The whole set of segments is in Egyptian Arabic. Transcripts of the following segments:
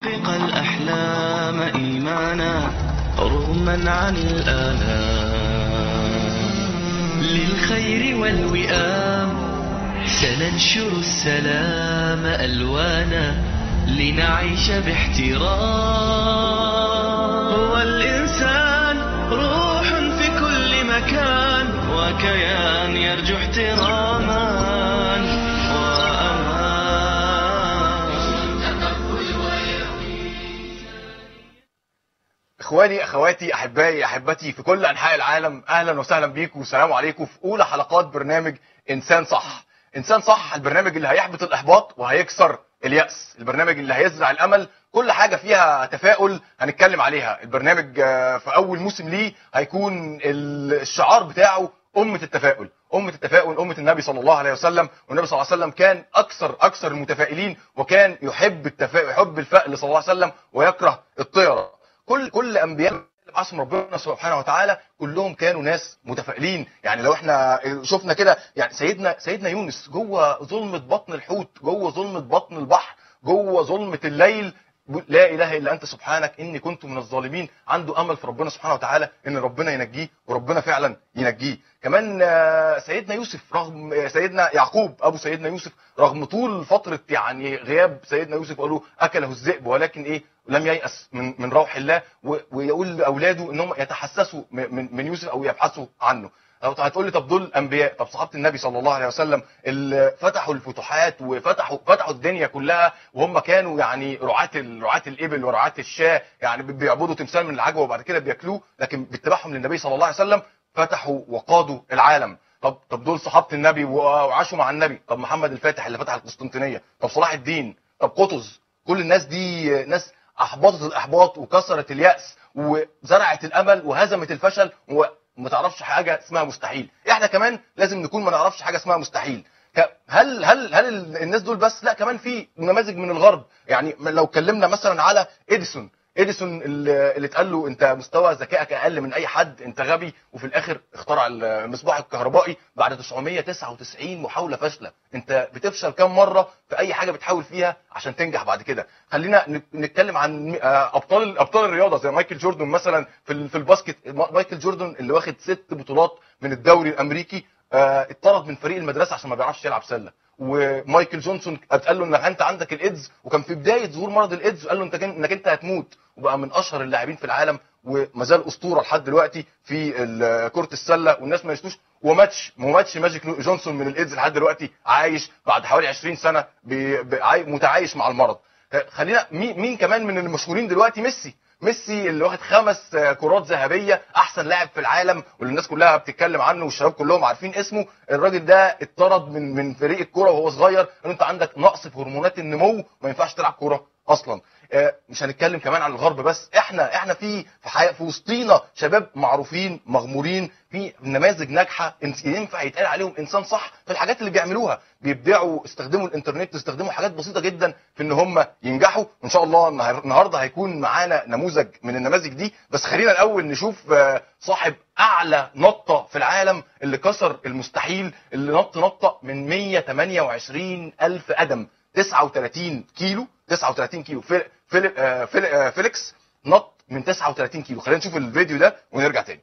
حقق الأحلام إيمانا رغما عن الآلام للخير والوئام سننشر السلام ألوانا لنعيش باحترام هو الإنسان روح في كل مكان وكيان يرجو احتراما وأمان اخواني اخواتي احبائي احبتي في كل انحاء العالم اهلا وسهلا بيكم والسلام عليكم في اولى حلقات برنامج انسان صح انسان صح البرنامج اللي هيحبط الاحباط وهيكسر الياس البرنامج اللي هيزرع الامل كل حاجه فيها تفاؤل هنتكلم عليها البرنامج آه، في اول موسم ليه هيكون ال- الشعار بتاعه أمة التفاؤل أمة التفاؤل أمة النبي صلى الله عليه وسلم والنبي صلى الله عليه وسلم كان أكثر أكثر المتفائلين وكان يحب التفاؤل يحب الفأل صلى الله عليه وسلم ويكره الطيرة كل كل انبياء اللي بعثهم ربنا سبحانه وتعالى كلهم كانوا ناس متفائلين يعني لو احنا شفنا كده يعني سيدنا سيدنا يونس جوه ظلمه بطن الحوت جوه ظلمه بطن البحر جوه ظلمه الليل لا اله الا انت سبحانك اني كنت من الظالمين عنده امل في ربنا سبحانه وتعالى ان ربنا ينجيه وربنا فعلا ينجيه كمان آه، سيدنا يوسف رغم آه، سيدنا يعقوب ابو سيدنا يوسف رغم طول فتره يعني غياب سيدنا يوسف قالوا اكله الذئب ولكن ايه لم ييأس من من روح الله و- ويقول لاولاده انهم يتحسسوا م- من من يوسف او يبحثوا عنه أو هتقول لي طب دول انبياء طب صحابه النبي صلى الله عليه وسلم اللي فتحوا الفتوحات وفتحوا فتحوا الدنيا كلها وهم كانوا يعني رعاة ال- رعاة الابل ورعاة الشاة يعني بي- بيعبدوا تمثال من العجوه وبعد كده بياكلوه لكن باتباعهم للنبي صلى الله عليه وسلم فتحوا وقادوا العالم طب طب دول صحابه النبي و- وعاشوا مع النبي طب محمد الفاتح اللي فتح القسطنطينيه طب صلاح الدين طب قطز كل الناس دي ناس احبطت الاحباط وكسرت الياس وزرعت الامل وهزمت الفشل وما تعرفش حاجه اسمها مستحيل احنا كمان لازم نكون ما نعرفش حاجه اسمها مستحيل ك- هل هل هل ال- الناس دول بس لا كمان في نماذج من الغرب يعني لو اتكلمنا مثلا على اديسون اديسون اللي اللي اتقال له انت مستوى ذكائك اقل من اي حد انت غبي وفي الاخر اخترع المصباح الكهربائي بعد 999 محاوله فاشله انت بتفشل كام مره في اي حاجه بتحاول فيها عشان تنجح بعد كده خلينا ن- نتكلم عن آه، ابطال ابطال الرياضه زي مايكل جوردن مثلا في ال- في الباسكت ما- مايكل جوردن اللي واخد ست بطولات من الدوري الامريكي آه، اتطرد من فريق المدرسه عشان ما بيعرفش يلعب سله ومايكل جونسون اتقال له انك انت عندك الايدز وكان في بدايه ظهور مرض الايدز قال له انت كن- انك انت هتموت وبقى من اشهر اللاعبين في العالم وما زال اسطوره لحد دلوقتي في ال- كره السله والناس ما يشتوش وماتش وماتش ماجيك جونسون من الايدز لحد دلوقتي عايش بعد حوالي 20 سنه بي- بي- عاي- متعايش مع المرض خلينا مين مين كمان من المشهورين دلوقتي ميسي ميسي اللي واخد خمس آه، كرات ذهبيه احسن لاعب في العالم واللي الناس كلها بتتكلم عنه والشباب كلهم عارفين اسمه الراجل ده اتطرد من من فريق الكوره وهو صغير قالوا انت عندك نقص في هرمونات النمو ما ينفعش تلعب كوره اصلا آه، مش هنتكلم كمان عن الغرب بس احنا احنا في في حي... في وسطينا شباب معروفين مغمورين في نماذج ناجحه إنس- ينفع يتقال عليهم انسان صح في الحاجات اللي بيعملوها بيبدعوا استخدموا الانترنت استخدموا حاجات بسيطه جدا في ان هم ينجحوا وان شاء الله النهار- النهارده هيكون معانا نموذج من النماذج دي بس خلينا الاول نشوف آه، صاحب اعلى نطه في العالم اللي كسر المستحيل اللي نط نطه من 128 الف قدم 39 كيلو 39 كيلو فيل فيل آه، فيل آه، فيليكس نط من 39 كيلو خلينا نشوف الفيديو ده ونرجع تاني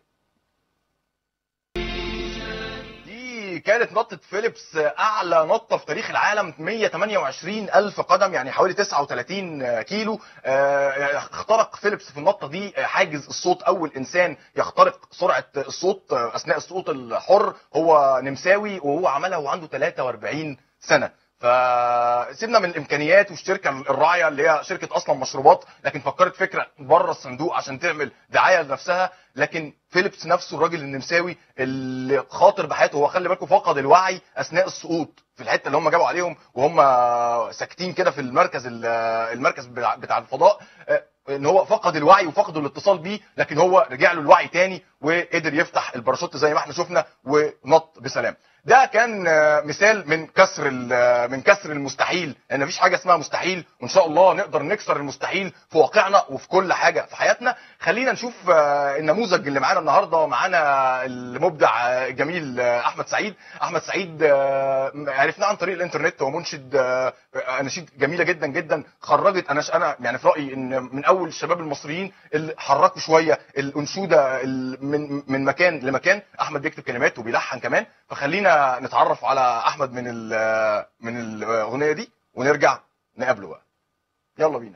دي كانت نطة فيليبس أعلى نطة في تاريخ العالم 128 ألف قدم يعني حوالي 39 كيلو آه، اخترق فيليبس في النطة دي حاجز الصوت أول إنسان يخترق سرعة الصوت أثناء الصوت الحر هو نمساوي وهو عملها وهو عنده 43 سنة فسيبنا من الامكانيات والشركه الراعيه اللي هي شركه اصلا مشروبات لكن فكرت فكره بره الصندوق عشان تعمل دعايه لنفسها لكن فيليبس نفسه الراجل النمساوي اللي خاطر بحياته هو خلي بالكم فقد الوعي اثناء السقوط في الحته اللي هم جابوا عليهم وهم ساكتين كده في المركز ال- المركز بتاع بتاع الفضاء آه، ان هو فقد الوعي وفقد الاتصال بيه لكن هو رجع له الوعي تاني وقدر يفتح الباراشوت زي ما احنا شفنا ونط بسلام ده كان آه، مثال من كسر ال- آه، من كسر المستحيل ان مفيش حاجه اسمها مستحيل وان شاء الله نقدر نكسر المستحيل في واقعنا وفي كل حاجه في حياتنا خلينا نشوف آه، النموذج اللي معانا النهارده معانا المبدع آه، الجميل آه، احمد سعيد احمد سعيد آه، عرفناه عن طريق الانترنت هو منشد آه، اناشيد جميله جدا جدا خرجت انا انا يعني في رايي ان من اول الشباب المصريين اللي حركوا شويه الانشوده ال- من من مكان لمكان احمد بيكتب كلمات وبيلحن كمان فخلينا نتعرف على احمد من ال- من الاغنيه دي ونرجع نقابله بقى يلا بينا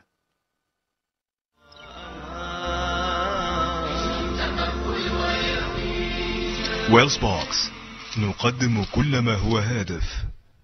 ويلز بوكس نقدم كل ما هو هادف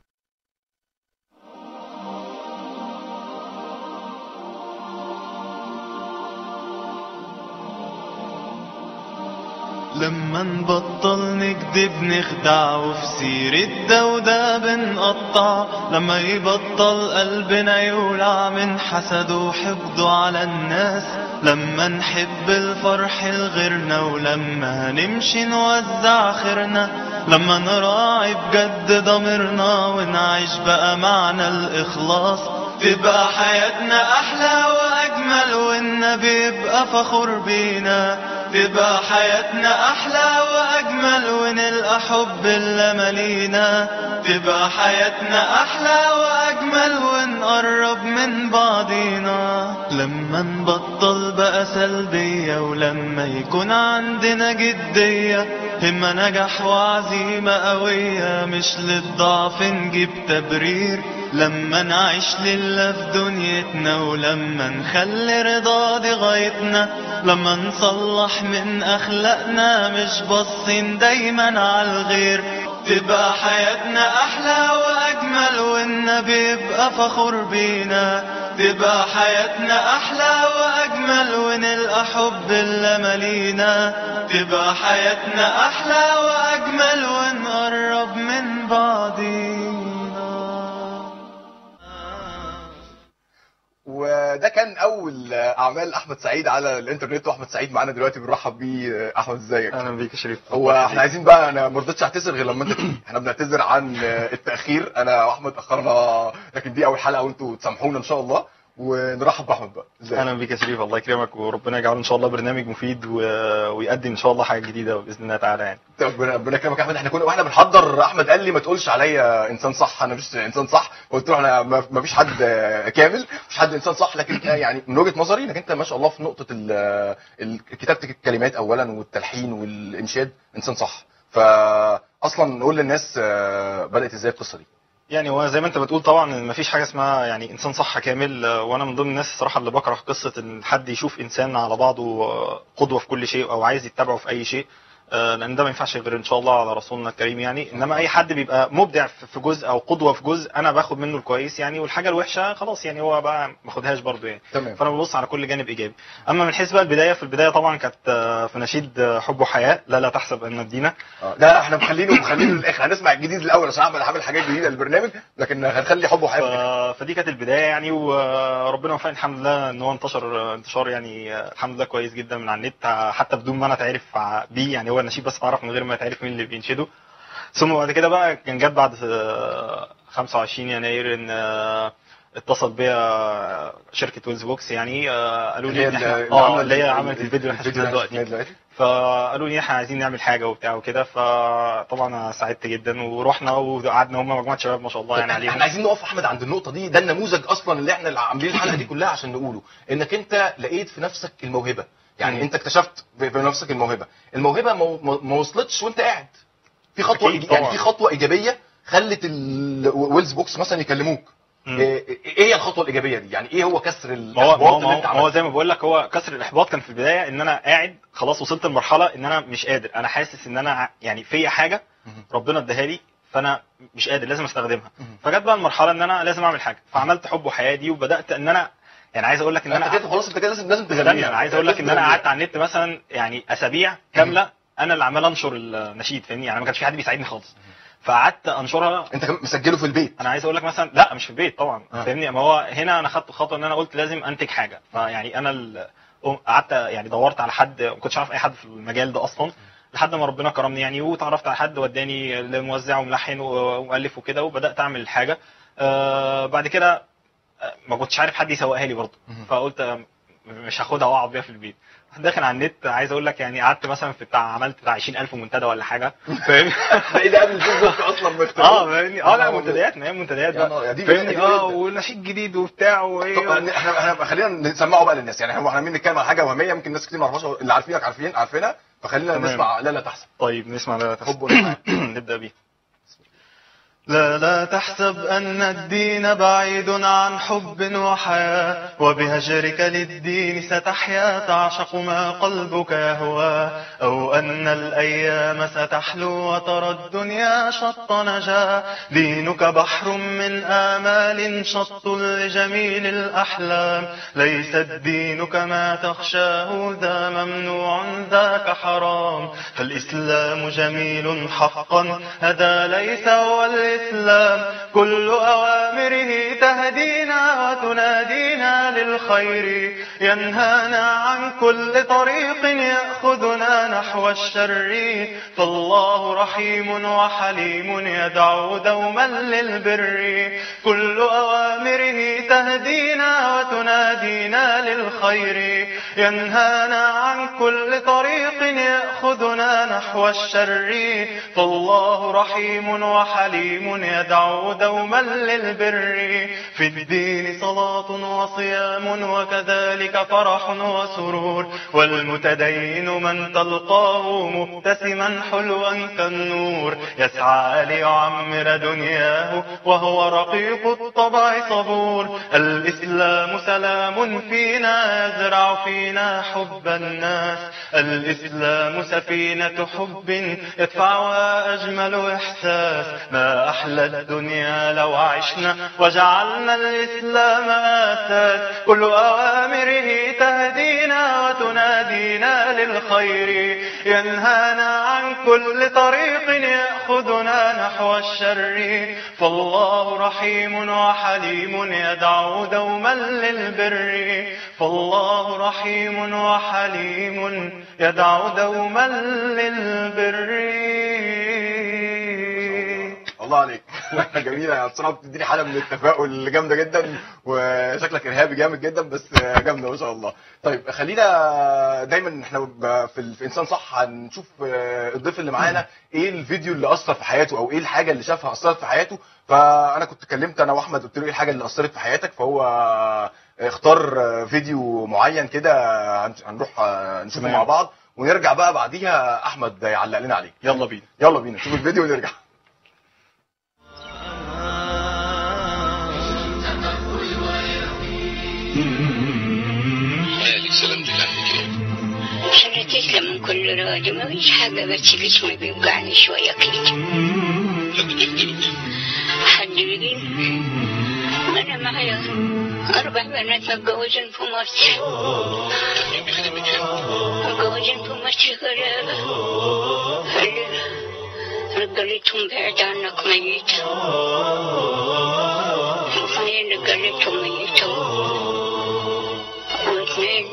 لما نبطل نكذب نخدع وفي سيرة ده وده بنقطع لما يبطل قلبنا يولع من حسد وحقده على الناس لما نحب الفرح لغيرنا ولما نمشي نوزع خيرنا لما نراعي بجد ضميرنا ونعيش بقى معنى الإخلاص تبقى حياتنا أحلى وأجمل والنبي يبقى فخور بينا تبقى حياتنا أحلى وأجمل ونلقى حب اللي ملينا تبقى حياتنا أحلى وأجمل ونقرب من بعضينا لما نبطل بقى سلبية ولما يكون عندنا جدية همة نجح وعزيمة قوية مش للضعف نجيب تبرير لما نعيش لله في دنيتنا ولما نخلي رضا دي غايتنا لما نصلح من اخلاقنا مش باصين دايما على الغير تبقى حياتنا احلى واجمل والنبي يبقى فخور بينا تبقى حياتنا احلى واجمل ونلقى حب اللي ملينا تبقى حياتنا احلى واجمل ونقرب من بعضينا وده كان اول اعمال احمد سعيد على الانترنت واحمد سعيد معانا دلوقتي بنرحب بيه احمد ازيك اهلا بيك يا شريف هو احنا عايزين بقى انا ما رضيتش اعتذر غير لما انت تيجي احنا بنعتذر عن التاخير انا واحمد اخرنا لكن دي اول حلقه وانتوا تسامحونا ان شاء الله ونرحب باحمد بقى ازيك اهلا بيك يا شريف الله يكرمك وربنا يجعله ان شاء الله برنامج مفيد و... ويقدم ان شاء الله حاجه جديده باذن الله تعالى يعني ربنا ربنا يكرمك يا احمد احنا كنا واحنا بنحضر احمد قال لي ما تقولش عليا انسان صح انا مش انسان صح قلت له انا ما ما فيش حد كامل مش حد انسان صح لكن يعني من وجهه نظري انك انت ما شاء الله في نقطه ال- ال- كتابه الكلمات اولا والتلحين والانشاد انسان صح فاصلا نقول للناس آه، بدات ازاي القصه دي يعني هو زي ما انت بتقول طبعا ما فيش حاجه اسمها يعني انسان صح كامل آه، وانا من ضمن الناس الصراحه اللي بكره قصه ان حد يشوف انسان على بعضه آه، قدوه في كل شيء او عايز يتبعه في اي شيء آه، لان ده ما ينفعش غير ان شاء الله على رسولنا الكريم يعني انما اي حد بيبقى مبدع في في جزء او قدوه في جزء انا باخد منه الكويس يعني والحاجه الوحشه خلاص يعني هو بقى ما اخدهاش برضه يعني تمام فانا ببص على كل جانب ايجابي اما من حيث بقى البدايه في البدايه طبعا كانت آه، في نشيد آه، حب وحياه لا لا تحسب ان الدين آه، لا احنا مخلينه مخلينه للاخر هنسمع الجديد الاول عشان اعمل عامل حاجات جديده للبرنامج لكن هنخلي حب وحياه في الآخر. ف... فدي كانت البدايه يعني وربنا وفقني الحمد لله ان هو انتشر انتشار يعني آه، الحمد لله كويس جدا من على النت آه، حتى بدون ما انا اتعرف ع- بيه يعني هو النشيد بس اتعرف من غير ما يتعرف مين اللي بينشده ثم بعد كده بقى كان جت بعد آه، 25 يناير ان آه، اتصل بيا شركه ويلز بوكس يعني آه، قالوا اللي لي هي إن إحنا- اللي اه عملت اللي هي ال- عملت الفيديو اللي احنا شفناه اللي دلوقتي دلوقتي فقالوا لي احنا عايزين نعمل حاجه وبتاع وكده فطبعا انا سعدت جدا ورحنا وقعدنا هم مجموعه شباب ما شاء الله يعني طب عليهم احنا عايزين نقف احمد عند النقطه دي ده النموذج اصلا اللي احنا اللي عاملين الحلقه دي كلها عشان نقوله انك انت لقيت في نفسك الموهبه يعني مم. انت اكتشفت في في نفسك الموهبه الموهبه ما- ما ما وصلتش وانت قاعد في خطوه أكيد إيج- يعني طبعا. في خطوه ايجابيه خلت الويلز بوكس مثلا يكلموك مم. ايه إيه هي الخطوه الايجابيه دي يعني ايه هو كسر ما هو ما هو, الاحباط ما اللي هو, انت ما هو عملته زي ما بقول لك هو كسر الاحباط كان في البدايه ان انا قاعد خلاص وصلت لمرحله ان انا مش قادر انا حاسس ان انا ع- يعني فيا حاجه مهم. ربنا اداها لي فانا مش قادر لازم استخدمها مهم. فجت بقى المرحله ان انا لازم اعمل حاجه فعملت حب وحياه دي وبدات ان انا يعني عايز اقول لك ان انت انا كده خلاص انت كده لازم لازم استنى، تغنيها انا عايز اقول لك ان انا لازم قعدت على النت مثلا يعني اسابيع كامله انا اللي عمال انشر النشيد فاهمني يعني ما كانش في حد بيساعدني خالص فقعدت انشرها انت كمان مسجله في البيت انا عايز اقول لك مثلا لا مش في البيت طبعا آه. فاهمني ما هو هنا انا خدت خطوه ان انا قلت لازم انتج حاجه فيعني انا ال- قعدت يعني دورت على حد ما كنتش عارف اي حد في المجال ده اصلا لحد ما ربنا كرمني يعني وتعرفت على حد وداني لموزع وملحن ومؤلف وكده وبدات اعمل الحاجه آه بعد كده آه، ما كنتش عارف حد يسوقها لي برضه فقلت آه، مش هاخدها واقعد بيها في البيت داخل على النت عايز اقول لك يعني قعدت مثلا في بتاع عملت بتاع 20000 منتدى ولا حاجه فاهم ده ايه ده قبل الفيسبوك اصلا مخترع اه فاهمني اه لا منتديات ما هي منتديات يا نهار- يا بقى دي فاهمني بداية اه جديدة. ونشيد جديد وبتاع وايه طب احنا احنا خلينا نسمعه بقى للناس يعني احنا احنا عمالين نتكلم على حاجه وهميه يمكن ناس كتير ما يعرفوهاش اللي عارفينك عارفين عارفينها فخلينا تمام. نسمع لا لا تحسن طيب نسمع لا لا تحسب. حب ونسمع. نبدا بيه لا لا تحسب أن الدين بعيد عن حب وحياة وبهجرك للدين ستحيا تعشق ما قلبك يهوى أو أن الأيام ستحلو وترى الدنيا شط نجا دينك بحر من آمال شط لجميل الأحلام ليس الدين كما تخشاه ذا ممنوع ذاك حرام فالإسلام جميل حقا هذا ليس هو الإسلام كل أوامره تهدينا وتنادينا للخير ينهانا عن كل طريق يأخذنا نحو الشر فالله رحيم وحليم يدعو دوما للبر كل أوامره تهدينا وتنادينا للخير ينهانا عن كل طريق يأخذنا نحو الشر فالله رحيم وحليم يدعو دوما للبر في الدين صلاة وصيام وكذلك فرح وسرور والمتدين من تلقاه مبتسما حلوا كالنور يسعى ليعمر دنياه وهو رقيق الطبع صبور الإسلام سلام فينا يزرع فينا حب الناس الإسلام سفينة حب يدفعها أجمل إحساس ما أحلى الدنيا لو عشنا وجعلنا الإسلام آساس كل أوامره تهدينا وتنادينا للخير ينهانا عن كل طريق يأخذنا نحو الشر فالله رحيم وحليم يدعو دوما للبر فالله رحيم وحليم يدعو دوما للبر الله عليك جميله يا بصراحه بتديني حاله من التفاؤل جامده جدا وشكلك ارهابي جامد جدا بس جامده ما شاء الله طيب خلينا دايما احنا ب- في, ال- في انسان صح هنشوف آه، الضيف اللي معانا ايه الفيديو اللي اثر في حياته او ايه الحاجه اللي شافها اثرت في حياته فانا كنت اتكلمت انا واحمد قلت له ايه الحاجه اللي اثرت في حياتك فهو اختار فيديو معين كده هن- هنروح آه، نشوفه تمام. مع بعض ونرجع بقى بعديها احمد يعلق لنا عليه يلا بينا يلا بينا نشوف الفيديو ونرجع مالك سلامتك عنك ايه؟ عشان تسلم من كل راجل ما فيش حاجة بس جسمي بيوجعني شوية كده حد بيقتلك حد بيجي أنا معايا أربع بنات متجوزين في مصر مين بيخدمك هنا؟ متجوزين في مصر غلابة رجالتهم بعيد عنك ميتة واثنين رجالتهم ميتة واثنين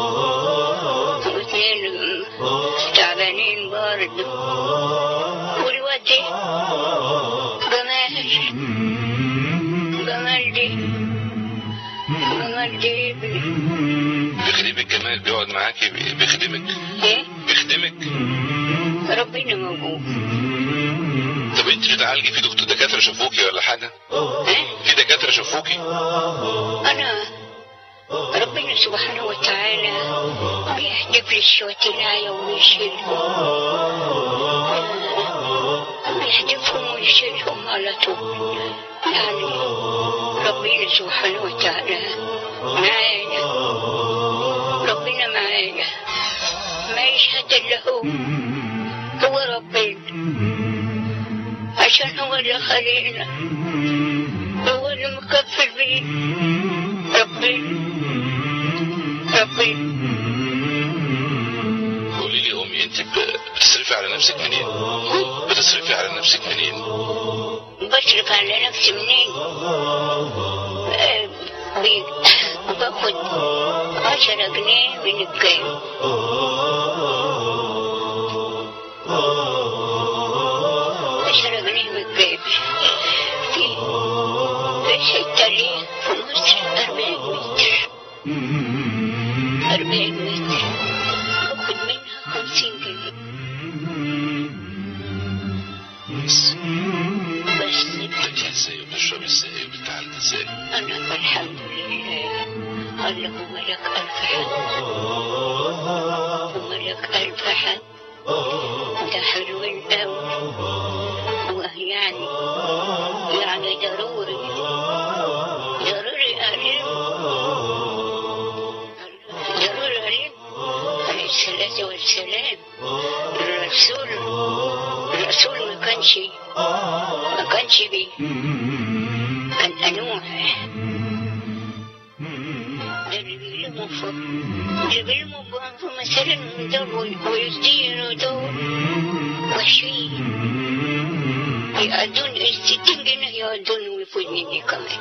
واثنين تعبانين برضه والواد ده جمال جمال دي جمال دي ابني بيخدمك جمال بيقعد معاكي بي- بيخدمك ايه بيخدمك ربنا موجود طب انت بتعالجي في دكتور دكاتره شافوكي ولا حاجه؟ ايه في دكاتره شافوكي؟ أنا ربنا سبحانه وتعالى بيحدف لي شوية الآية ويشيلهم بيحدفهم ويشيلهم على طول يعني ربنا سبحانه وتعالى معانا ربنا معانا ما يشهد إلا هو هو ربنا عشان هو اللي خلينا هو اللي مكفر بينا ربنا ربنا قولي لي يا امي انت ب- بتصرفي على نفسك منين؟ بتصرفي على نفسك منين؟ بصرف على نفسي منين آه، بي- باخد عشرة جنيه من الكام أربعين متر باخد منها خمسين جنيه بس بس بتاكلي ازاي وبتشربي ازاي وبتتعالجي ازاي أنا الحمد لله اللهم لك ألف حمد اللهم لك ألف حمد ده حلو الأول ويعني يعني ضروري ضروري أريد ضروري أريد عليه الصلاة والسلام الرسول الرسول ما كانش ما كانش بيه كان أنوح ده اللي بيلموا فوق اللي بيلموا فوق مثلا من دول ويزدينوا دول وحشين يقعدون الستين جنيه يقعدون ويفوز مني كمان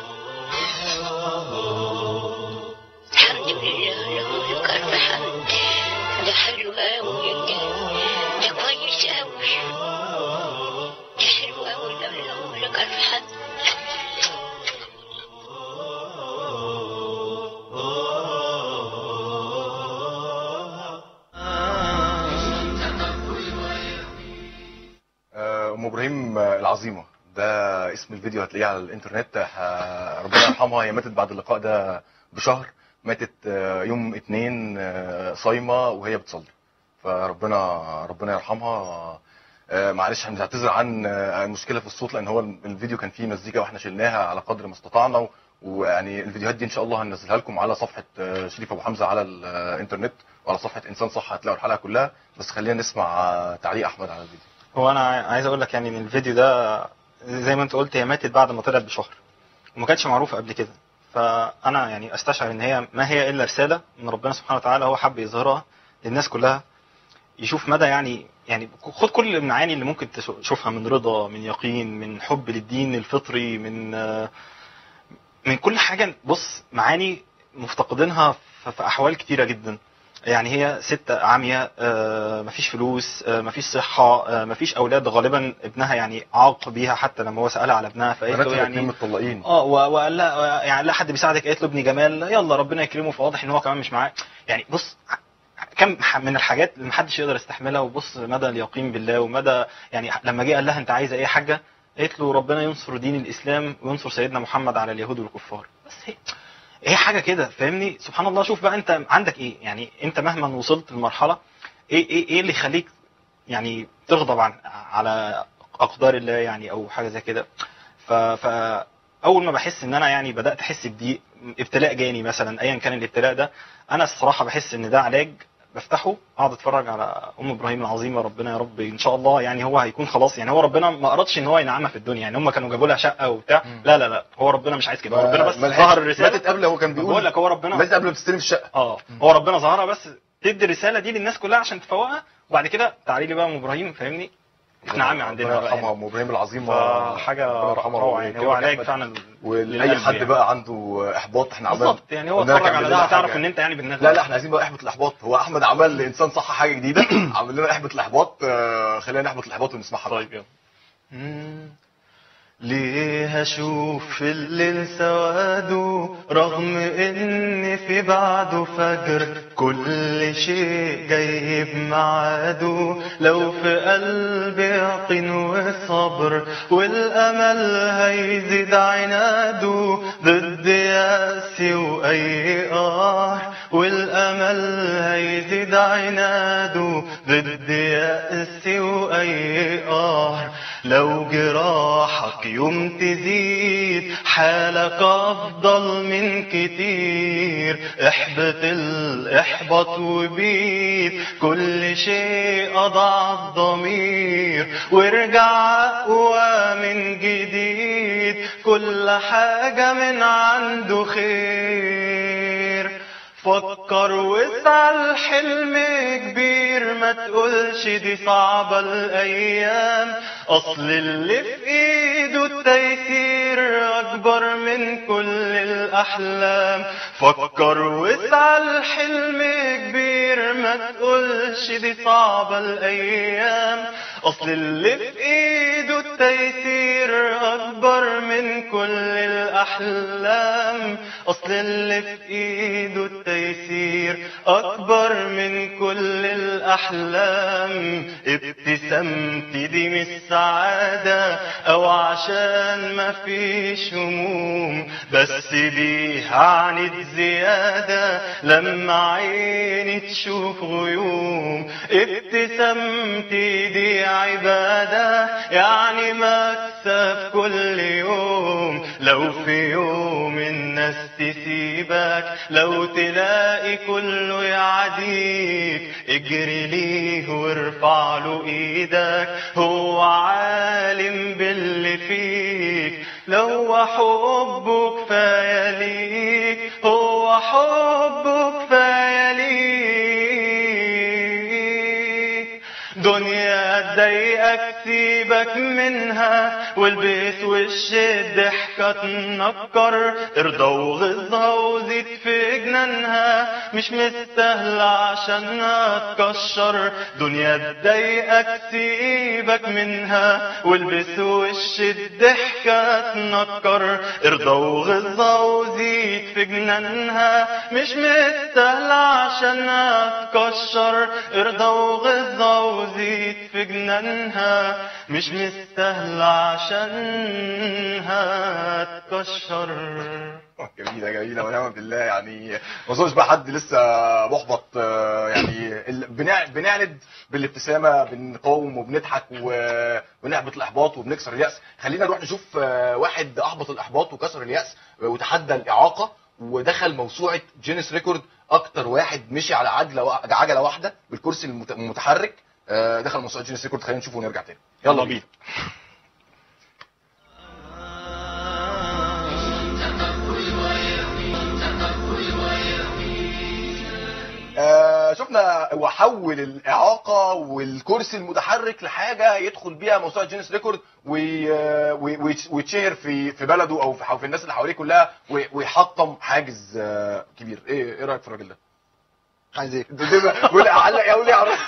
الحمد لله له لك ألف حمد ده حلو أوي ده ده كويس أوي ده حلو أوي له لك ألف حمد آه، ام ابراهيم آه، العظيمه ده اسم الفيديو هتلاقيه على الانترنت آه، ربنا يرحمها هي ماتت بعد اللقاء ده بشهر ماتت آه، يوم اتنين آه، صايمه وهي بتصلي فربنا ربنا يرحمها آه، معلش هنعتذر عن آه، المشكله في الصوت لان هو الفيديو كان فيه مزيكا واحنا شلناها على قدر ما استطعنا و- ويعني الفيديوهات دي ان شاء الله هننزلها لكم على صفحه آه، شريف ابو حمزه على الانترنت وعلى صفحه انسان صح هتلاقوا الحلقه كلها بس خلينا نسمع آه، تعليق احمد على الفيديو هو انا عاي- عايز اقول لك يعني ان الفيديو ده زي ما انت قلت هي ماتت بعد ما طلعت بشهر وما كانتش معروفه قبل كده فانا يعني استشعر ان هي ما هي الا رساله من ربنا سبحانه وتعالى هو حب يظهرها للناس كلها يشوف مدى يعني يعني خد كل المعاني اللي ممكن تشو- تشوفها من رضا من يقين من حب للدين الفطري من آه، من كل حاجه بص معاني مفتقدينها في في احوال كتيره جدا يعني هي ست عاميه آه، مفيش فلوس آه، مفيش صحه آه، مفيش اولاد غالبا ابنها يعني عاق بيها حتى لما هو سالها على ابنها فقالت بنات له الاثنين يعني متطلقين اه و- وقال لها يعني لا حد بيساعدك قالت له ابني جمال يلا ربنا يكرمه فواضح ان هو كمان مش معاه يعني بص كم ح- من الحاجات اللي محدش يقدر يستحملها وبص مدى اليقين بالله ومدى يعني لما جه قال لها انت عايزه ايه يا حاجه قالت له ربنا ينصر دين الاسلام وينصر سيدنا محمد على اليهود والكفار بس هي هي حاجه كده فاهمني سبحان الله شوف بقى انت عندك ايه يعني انت مهما وصلت لمرحله ايه ايه ايه اللي يخليك يعني تغضب عن على اقدار الله يعني او حاجه زي كده ف, ف اول ما بحس ان انا يعني بدات احس بضيق ابتلاء جاني مثلا ايا كان الابتلاء ده انا الصراحه بحس ان ده علاج بفتحه اقعد اتفرج على ام ابراهيم العظيمه ربنا يا رب ان شاء الله يعني هو هيكون خلاص يعني هو ربنا ما ارادش ان هو ينعمها في الدنيا يعني هم كانوا جابوا لها شقه وبتاع لا لا لا هو ربنا مش عايز كده هو ربنا بس ما لحقش- ظهر الرساله ماتت قبل هو كان بقول بيقول لك هو ربنا ماتت قبل ما تستلم الشقه اه هو ربنا ظهرها بس تدي الرساله دي للناس كلها عشان تفوقها وبعد كده تعالي لي بقى ام ابراهيم فاهمني نعمي عندنا ربنا بقى يرحمها يعني. ام ابراهيم العظيمه فحاجه ربنا يرحمها روعه يعني هو ويكرمك علاج أحمد. فعلا ولاي للقلب حد يعني. بقى عنده احباط احنا عمال بالظبط يعني هو قلنا لك اتفرج اعمل على ده لنا هتعرف حاجة. ان انت يعني بالنسبه لا لا احنا عايزين بقى احبط الاحباط هو احمد عمل لانسان صح حاجه جديده عمل لنا احبط الاحباط آه، خلينا نحبط الاحباط ونسمعها بقى. طيب يلا ليه هشوف في الليل سواده رغم ان في بعده فجر كل شيء جاي بميعاده لو في قلبي يقين وصبر والامل هيزيد عناده ضد يأسي واي قهر والامل هيزيد عناده ضد يأسي واي قهر لو جراحك يوم تزيد حالك افضل من كتير احبط الاحبط وبيد كل شيء اضعف ضمير وارجع اقوى من جديد كل حاجة من عنده خير فكر واسعى الحلم كبير ما تقولش دي صعبة الأيام أصل اللي في إيده التيسير أكبر من كل الأحلام فكر واسعى الحلم كبير ما تقولش دي صعبة الأيام أصل اللي في إيده التيسير أكبر من كل الأحلام أصل اللي في إيده التيسير تيسير أكبر من كل الأحلام ابتسامتي دي مش سعادة أو عشان ما فيش هموم بس دي هعنت زيادة لما عيني تشوف غيوم ابتسامتي دي عبادة يعني مكسب كل يوم لو في يوم الناس تسيبك لو تلاقي كله يعديك اجري ليه وارفع له ايدك هو عالم باللي فيك لو حبه كفايه ليك هو حبه كفايه ليك دنيا تضايقك سيبك منها والبيت وش الضحكة تنكر ارضى وغزها وزيد في جنانها مش مستاهلة عشانها تكشر دنيا تضايقك سيبك منها والبس وش الضحكة تنكر ارضى وغزها وزيد في جنانها مش مستاهلة عشانها تكشر ارضى وغزها وزيد في جنانها مش مستاهلة عشانها تكشر جميله جميله ونعم بالله يعني ما اظنش بقى حد لسه محبط آه، يعني ال- بنع- بنعند بالابتسامه بنقاوم وبنضحك و- ونحبط الاحباط وبنكسر الياس خلينا نروح نشوف آه، واحد احبط الاحباط وكسر الياس وتحدى الاعاقه ودخل موسوعه جينيس ريكورد اكتر واحد مشي على عجله وا- عجله واحده بالكرسي المت- المتحرك آه، دخل موسوعه جينيس ريكورد خلينا نشوفه ونرجع تاني يلا بينا آه، شفنا هو حول الاعاقه والكرسي المتحرك لحاجه يدخل بيها موسوعه جينيس ريكورد وي- وي- ويتش- ويتشهر في في بلده او في في الناس اللي حواليه كلها وي- ويحطم حاجز آه، كبير ايه ايه رايك في الراجل ده؟ عايز ايه ولا علق يا ولي عرف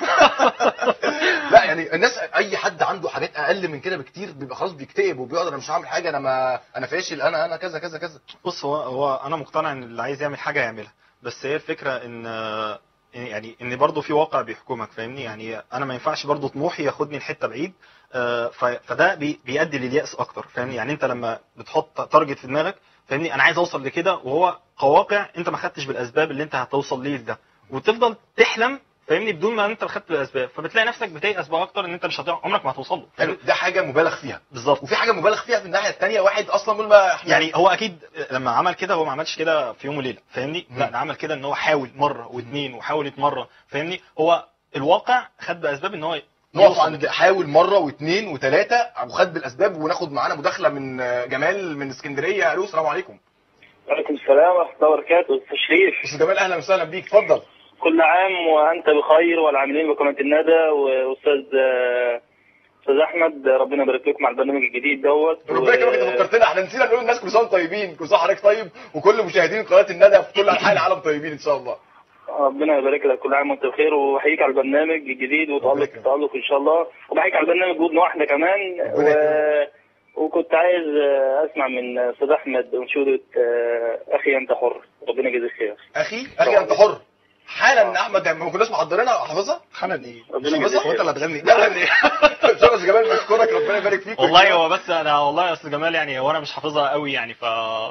لا يعني الناس اي حد عنده حاجات اقل من كده بكتير بيبقى خلاص بيكتئب وبيقعد انا مش هعمل حاجه انا ما انا فاشل انا انا كذا كذا كذا بص هو هو انا مقتنع ان اللي عايز يعمل حاجه يعملها بس هي الفكره ان آه، يعني ان برضه في واقع بيحكمك فاهمني يعني انا ما ينفعش برضه طموحي ياخدني لحته بعيد آه، ف- فده بي- بيؤدي للياس اكتر فاهمني يعني انت لما بتحط تارجت في دماغك فاهمني انا عايز اوصل لكده وهو كواقع انت ما خدتش بالاسباب اللي انت هتوصل ليه لده وتفضل تحلم فاهمني بدون ما انت خدت بالاسباب فبتلاقي نفسك بتيأس بقى اكتر ان انت مش هتع- عمرك ما هتوصل له يعني ده حاجه مبالغ فيها بالظبط وفي حاجه مبالغ فيها في الناحيه الثانيه واحد اصلا بيقول ما احنا يعني هو اكيد لما عمل كده هو ما عملش كده في يوم وليله فاهمني لا ده عمل كده ان هو حاول مره واثنين وحاولت مره فاهمني هو الواقع خد باسباب ان هو نقف يوصل عند لكده. حاول مره واثنين وثلاثه وخد بالاسباب وناخد معانا مداخله من آه، جمال من اسكندريه الو السلام عليكم وعليكم السلام ورحمة الله وبركاته أستاذ شريف استاذ جمال اهلا وسهلا بيك اتفضل كل عام وأنت بخير والعاملين بقناة الندى وأستاذ آه، أستاذ أحمد ربنا يبارك لكم على البرنامج الجديد دوت ربنا يكرمك انت فكرتنا احنا نسينا نقول للناس كل سنه وانتم طيبين كل سنه حضرتك طيب وكل مشاهدين قناه الندى في كل انحاء العالم طيبين ان شاء الله ربنا يبارك لك كل عام وأنت بخير وأحييك على البرنامج الجديد ربنا وتألق يكرمك. تألق إن شاء الله وبحييك على البرنامج جودنا واحدة كمان ربنا و... وكنت عايز آه، أسمع من أستاذ أحمد أنشودة آه، أخي أنت حر ربنا يجزيك خير اخي اخي انت حر حالا احمد يعني ما كناش محضرينها حافظها حالا ايه ربنا مش يجزيك حافظها خير اللي هتغني لا لا استاذ جمال بشكرك ربنا يبارك فيك والله هو بس انا والله يا استاذ جمال يعني هو انا مش حافظها قوي يعني ف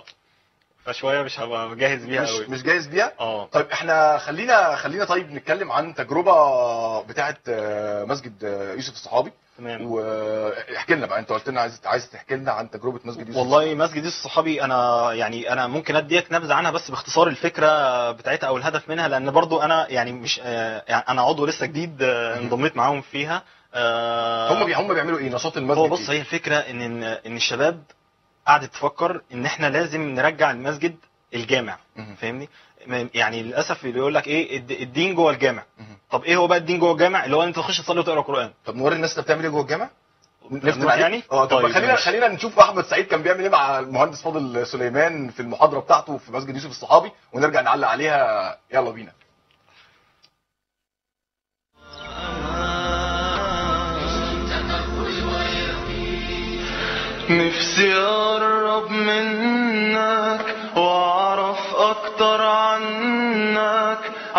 فشويه مش هبقى جاهز بيها مش قوي مش جاهز بيها اه طيب احنا خلينا خلينا طيب نتكلم عن تجربه بتاعه آه، مسجد آه، يوسف الصحابي تمام واحكي لنا بقى انت قلت لنا عايز عايز تحكي لنا عن تجربه مسجد يوسف والله مسجد يوسف الصحابي انا يعني انا ممكن اديك نبذه عنها بس باختصار الفكره بتاعتها او الهدف منها لان برضو انا يعني مش آه، يعني انا عضو لسه جديد آه، انضميت معاهم فيها آه، هم بي هم بيعملوا ايه نشاط المسجد هو بص إيه؟ هي الفكره ان ان إن الشباب قعدت تفكر ان احنا لازم نرجع المسجد الجامع مهم. فاهمني م- يعني للاسف اللي يقول لك ايه الد- الدين جوه الجامع مهم. طب ايه هو بقى الدين جوه الجامع اللي هو انت تخش تصلي وتقرا قران طب نوري الناس انت بتعمل ايه جوه الجامع نفتن نروح عليك؟ يعني اه طب طيب خلينا ماشي. خلينا نشوف احمد سعيد كان بيعمل ايه مع المهندس فاضل سليمان في المحاضره بتاعته في مسجد يوسف الصحابي ونرجع نعلق عليها يلا بينا نفسي اقرب منك واعرف اكتر عنك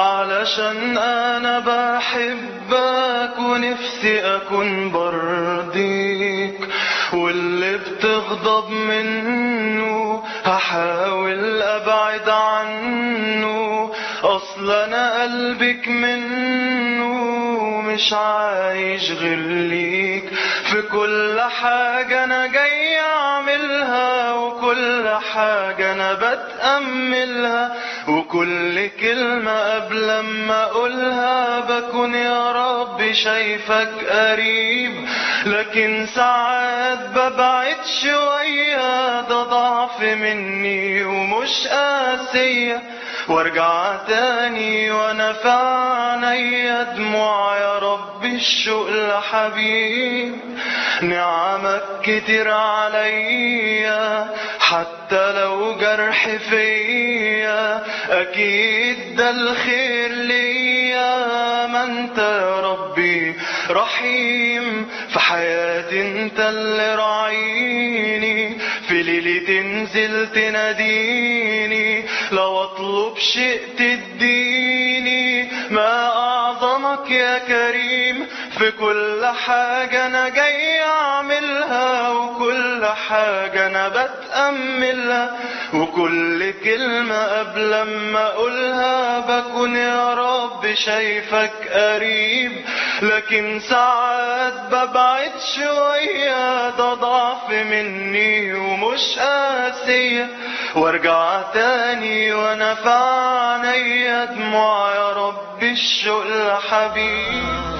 علشان انا بحبك ونفسي اكون برضيك واللي بتغضب منه هحاول ابعد عنه اصل انا قلبك منه مش عايش غير ليك في كل حاجة انا جاي اعملها وكل حاجة انا بتأملها وكل كلمة قبل ما اقولها بكون يا رب شايفك قريب لكن ساعات ببعد شوية ده ضعف مني ومش قاسية وارجع تاني وانا في عينيا دموع يا رب الشوق لحبيب نعمك كتير عليا حتى لو جرح فيا اكيد ده الخير ليا ما انت يا ربي رحيم في حياتي انت اللي راعيني في ليلي تنزل تناديني لو اطلب شيء تديني ما اعظمك يا كريم في كل حاجة انا جاي اعملها وكل حاجة انا بتأملها وكل كلمة قبل ما اقولها بكون يا رب شايفك قريب لكن ساعات ببعد شوية ده ضعف مني ومش قاسية وارجع تاني وانا في عينيا دموع يا رب الشوق لحبيب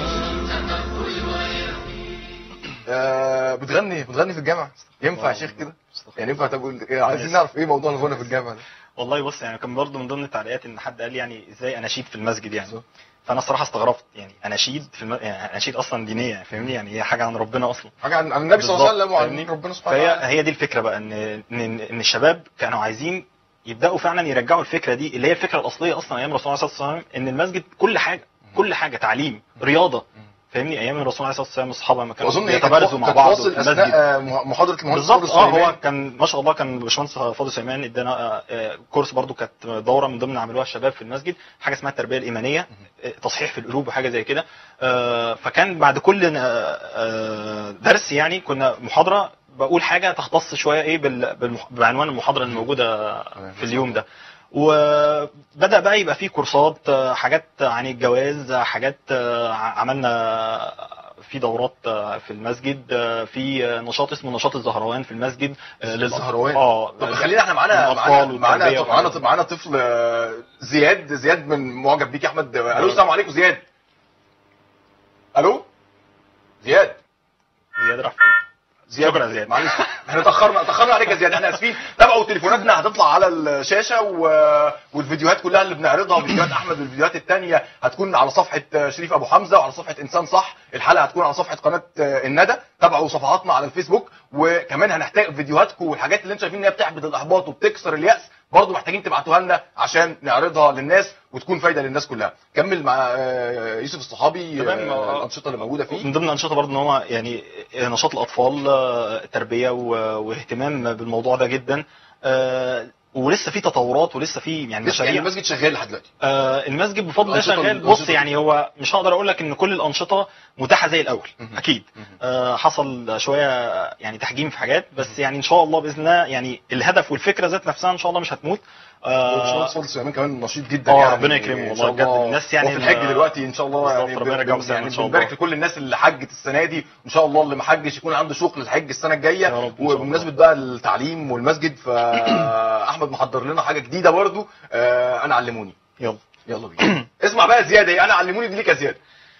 آه بتغني بتغني في الجامعه ينفع يا شيخ كده يعني ينفع تقول إيه، عايزين نعرف ايه موضوع الغنى في الجامعه ده والله بص يعني كان برضه من ضمن التعليقات ان حد قال لي يعني ازاي اناشيد في المسجد يعني بالظبط. فانا الصراحه استغربت يعني اناشيد في الم... يعني اناشيد اصلا دينيه فاهمني يعني هي حاجه عن ربنا اصلا حاجه عن عن النبي صلى الله عليه وسلم بالظبط، وعن فاهمني؟ ربنا سبحانه فهي وتعالى هي دي الفكره بقى ان ان ان الشباب كانوا عايزين يبداوا فعلا يرجعوا الفكره دي اللي هي الفكره الاصليه اصلا ايام الرسول عليه الصلاه والسلام ان المسجد كل حاجه كل حاجه تعليم رياضه فاهمني ايام الرسول عليه الصلاه والسلام الصحابه لما كانوا واظن هي كانت بيتبارزوا مع كانت بعض فاصل في اثناء المسجد آه، محاضره المهندس بالظبط فاضل اه سليمان. هو كان ما شاء الله كان باشمهندس فاضل سليمان ادانا آه، آه، كورس برضو كانت دوره من ضمن اللي عملوها الشباب في المسجد حاجه اسمها التربيه الايمانيه آه، تصحيح في القلوب وحاجه زي كده آه، فكان بعد كل آه، آه، درس يعني كنا محاضره بقول حاجه تختص شويه ايه بال- بالمح- بعنوان المحاضره الموجوده في اليوم ده وبدا بقى يبقى فيه كورسات آه، حاجات عن الجواز حاجات آه، ع- عملنا في دورات آه، في المسجد آه، في آه، نشاط اسمه نشاط الزهروان في المسجد آه، للأ- الزهروان. اه طب خلينا احنا معانا الأطفال معانا معانا والتربية طب معانا وحاجات. معانا طفل آه، زياد زياد من معجب بيك يا احمد آه، الو السلام عليكم زياد الو زياد زياد راح فين؟ زياد شكرا يا زياد. معلش احنا تاخرنا تاخرنا عليك يا زياد احنا اسفين تابعوا تليفوناتنا هتطلع على الشاشه و... والفيديوهات كلها اللي بنعرضها فيديوهات احمد والفيديوهات الثانيه هتكون على صفحه شريف ابو حمزه وعلى صفحه انسان صح الحلقه هتكون على صفحه قناه الندى تابعوا صفحاتنا على الفيسبوك وكمان هنحتاج فيديوهاتكم والحاجات اللي انتم شايفين ان هي بتحبط الاحباط وبتكسر الياس برضه محتاجين تبعتوها لنا عشان نعرضها للناس وتكون فايده للناس كلها كمل مع آه، يوسف الصحابي تمام، آه، آه. الانشطه اللي موجوده فيه من ضمن الانشطه برضه ان هو يعني نشاط الاطفال آه، تربيه و- واهتمام بالموضوع ده جدا آه، ولسه في تطورات ولسه في يعني لسه يعني مشاريع المسجد شغال لحد دلوقتي آه، المسجد بفضل الله الأنشطة شغال الأنشطة بص يعني هو مش هقدر اقول لك ان كل الانشطه متاحه زي الاول مهم. اكيد مهم. آه، حصل شويه يعني تحجيم في حاجات بس يعني ان شاء الله باذن الله يعني الهدف والفكره ذات نفسها ان شاء الله مش هتموت آه، وباشمهندس فاضل سليمان كمان نشيط جدا آه، يعني ربنا يكرمه إن شاء والله بجد. الله. الناس يعني هو في الحج ال- دلوقتي ان شاء الله بالظبط، يعني ربنا بن- يرجعه بالسلامة يعني إن شاء بنبارك الله. لكل الناس اللي حجت السنه دي وان شاء الله اللي ما حجش يكون عنده شوق للحج السنه يا الجايه رب إن شاء الله. وبمناسبه بقى التعليم والمسجد فاحمد محضر لنا حاجه جديده برضو آه، انا علموني يلا يلا بينا اسمع بقى زياده ايه انا علموني دي ليك يا زياد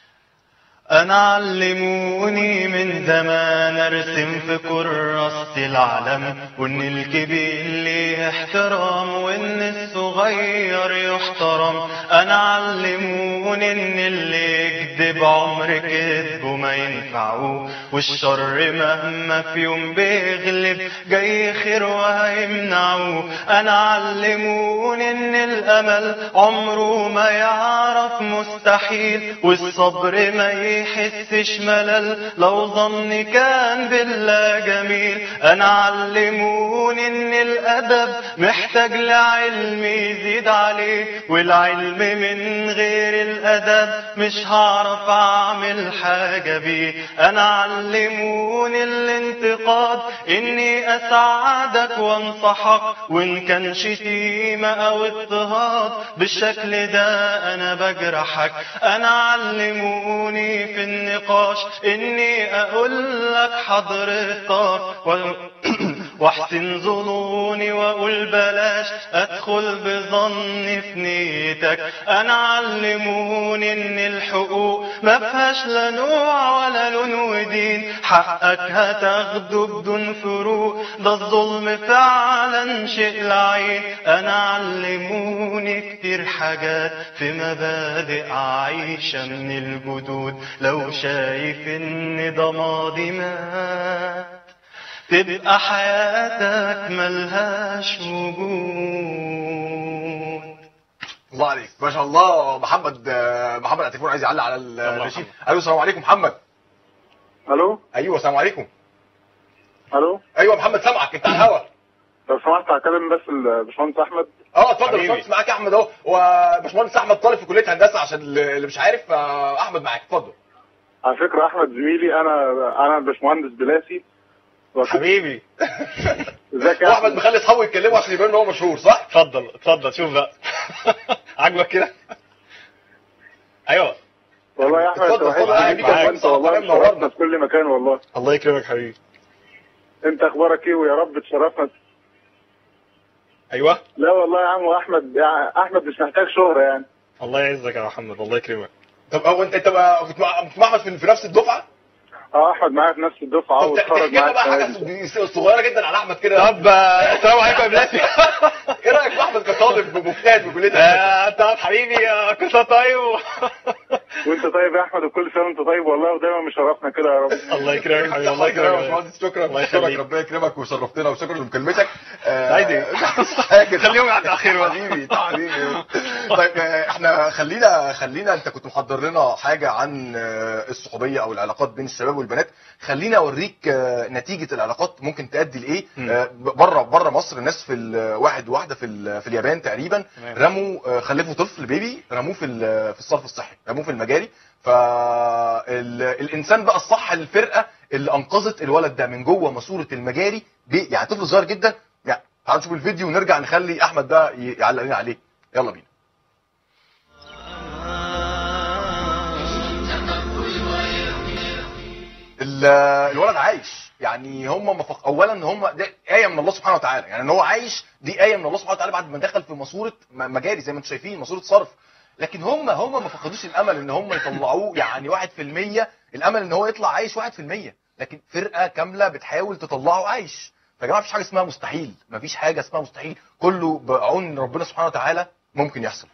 أنا علموني من زمان أرسم في كراسة العلم وإن الكبير ليه احترام وإن الصغير يحترم أنا علموني إن اللي يكذب عمر كذبه ما ينفعه والشر مهما في يوم بيغلب جاي خير وهيمنعه أنا علموني إن الأمل عمره ما يعرف ظنك مستحيل والصبر ما يحسش ملل لو ظني كان بالله جميل انا علموني ان الادب محتاج لعلم يزيد عليه والعلم من غير الادب مش هعرف اعمل حاجة بيه انا علموني الانتقاد اني اساعدك وانصحك وان كان شتيمة او اضطهاد بالشكل ده انا بجرحك انا علموني في النقاش اني اقول لك حضرتك و... واحسن ظنوني واقول بلاش ادخل بظني في نيتك انا علموني ان الحقوق ما فيهاش لا نوع ولا لون ودين حقك هتاخده بدون فروق ده الظلم فعلا شيء لعين انا علموني كتير حاجات في مبادئ عايشة من الجدود لو شايف ان ده ماضي مات تبقى حياتك ملهاش وجود الله عليك ما شاء الله محمد آه، محمد على التليفون عايز يعلق على النشيد ايوه السلام عليكم محمد الو ايوه السلام عليكم الو ايوه محمد سامعك انت على الهوا لو سمحت هكلم بس الباشمهندس احمد اه اتفضل حبيبي. باشمهندس معاك يا احمد اهو وباشمهندس احمد طالب في كليه هندسه عشان اللي مش عارف آه، احمد معاك اتفضل على فكره احمد زميلي انا انا الباشمهندس بلاسي وكنت- حبيبي ازيك يا واحمد احمد مخلي اصحابه يتكلموا عشان يبان ان هو مشهور صح؟ اتفضل اتفضل شوف بقى عاجبك كده ايوه والله يا احمد اتفضل، انت وحشني اتفضل، جدا معاك. وانت والله معاك. مشرفنا في كل مكان والله الله يكرمك حبيبي انت اخبارك ايه ويا رب تشرفنا ايوه لا والله يا عم احمد يا احمد مش محتاج شهره يعني الله يعزك يا محمد الله يكرمك طب هو انت انت بقى كنت مع كنت مع احمد في في نفس الدفعه؟ اه احمد معايا في نفس الدفعه طب واتخرج تحكي لنا معايا بقى السنة حاجه دي. صغيره جدا على احمد كده طب آه، السلام عليكم يا بلاتي ايه رايك في احمد كطالب مجتهد في كليه هندسه؟ آه، طب حبيبي آه، كل سنه طيب وانت طيب يا احمد وكل سنه وانت طيب والله ودايما مشرفنا كده يا رب الله يكرمك حبيبي الله الله يكرمك يا يكرمك باشمهندس شكرا الله شكرا يخليك. ربنا يكرمك وشرفتنا وشكرا لمكالمتك آه، عايز ايه؟ حاجه خليهم يعدوا آخر حبيبي انت حبيبي طيب آه، احنا خلينا خلينا انت كنت محضر لنا حاجه عن آه، الصحوبيه او العلاقات بين الشباب والبنات خلينا اوريك آه، نتيجه العلاقات ممكن تؤدي لايه مم. آه، بره بره مصر الناس في ال- واحد واحده في ال- في اليابان تقريبا تمام. رموا آه، خلفوا طفل بيبي رموه في ال- في الصرف الصحي رموه في المجاري فالانسان بقى الصح الفرقه اللي انقذت الولد ده من جوه ماسوره المجاري بي- يعني طفل صغير جدا يعني تعال نشوف الفيديو ونرجع نخلي احمد ده ي- يعلق لنا عليه يلا بينا ال- الولد عايش يعني هم مفق... اولا هم ده ايه من الله سبحانه وتعالى يعني ان هو عايش دي ايه من الله سبحانه وتعالى بعد ما دخل في ماسوره م- مجاري زي ما انتم شايفين ماسوره صرف لكن هم هم ما فقدوش الامل ان هم يطلعوه يعني 1% الامل ان هو يطلع عايش 1% لكن فرقه كامله بتحاول تطلعه عايش فيا جماعه مفيش حاجه اسمها مستحيل مفيش حاجه اسمها مستحيل كله بعون ربنا سبحانه وتعالى ممكن يحصل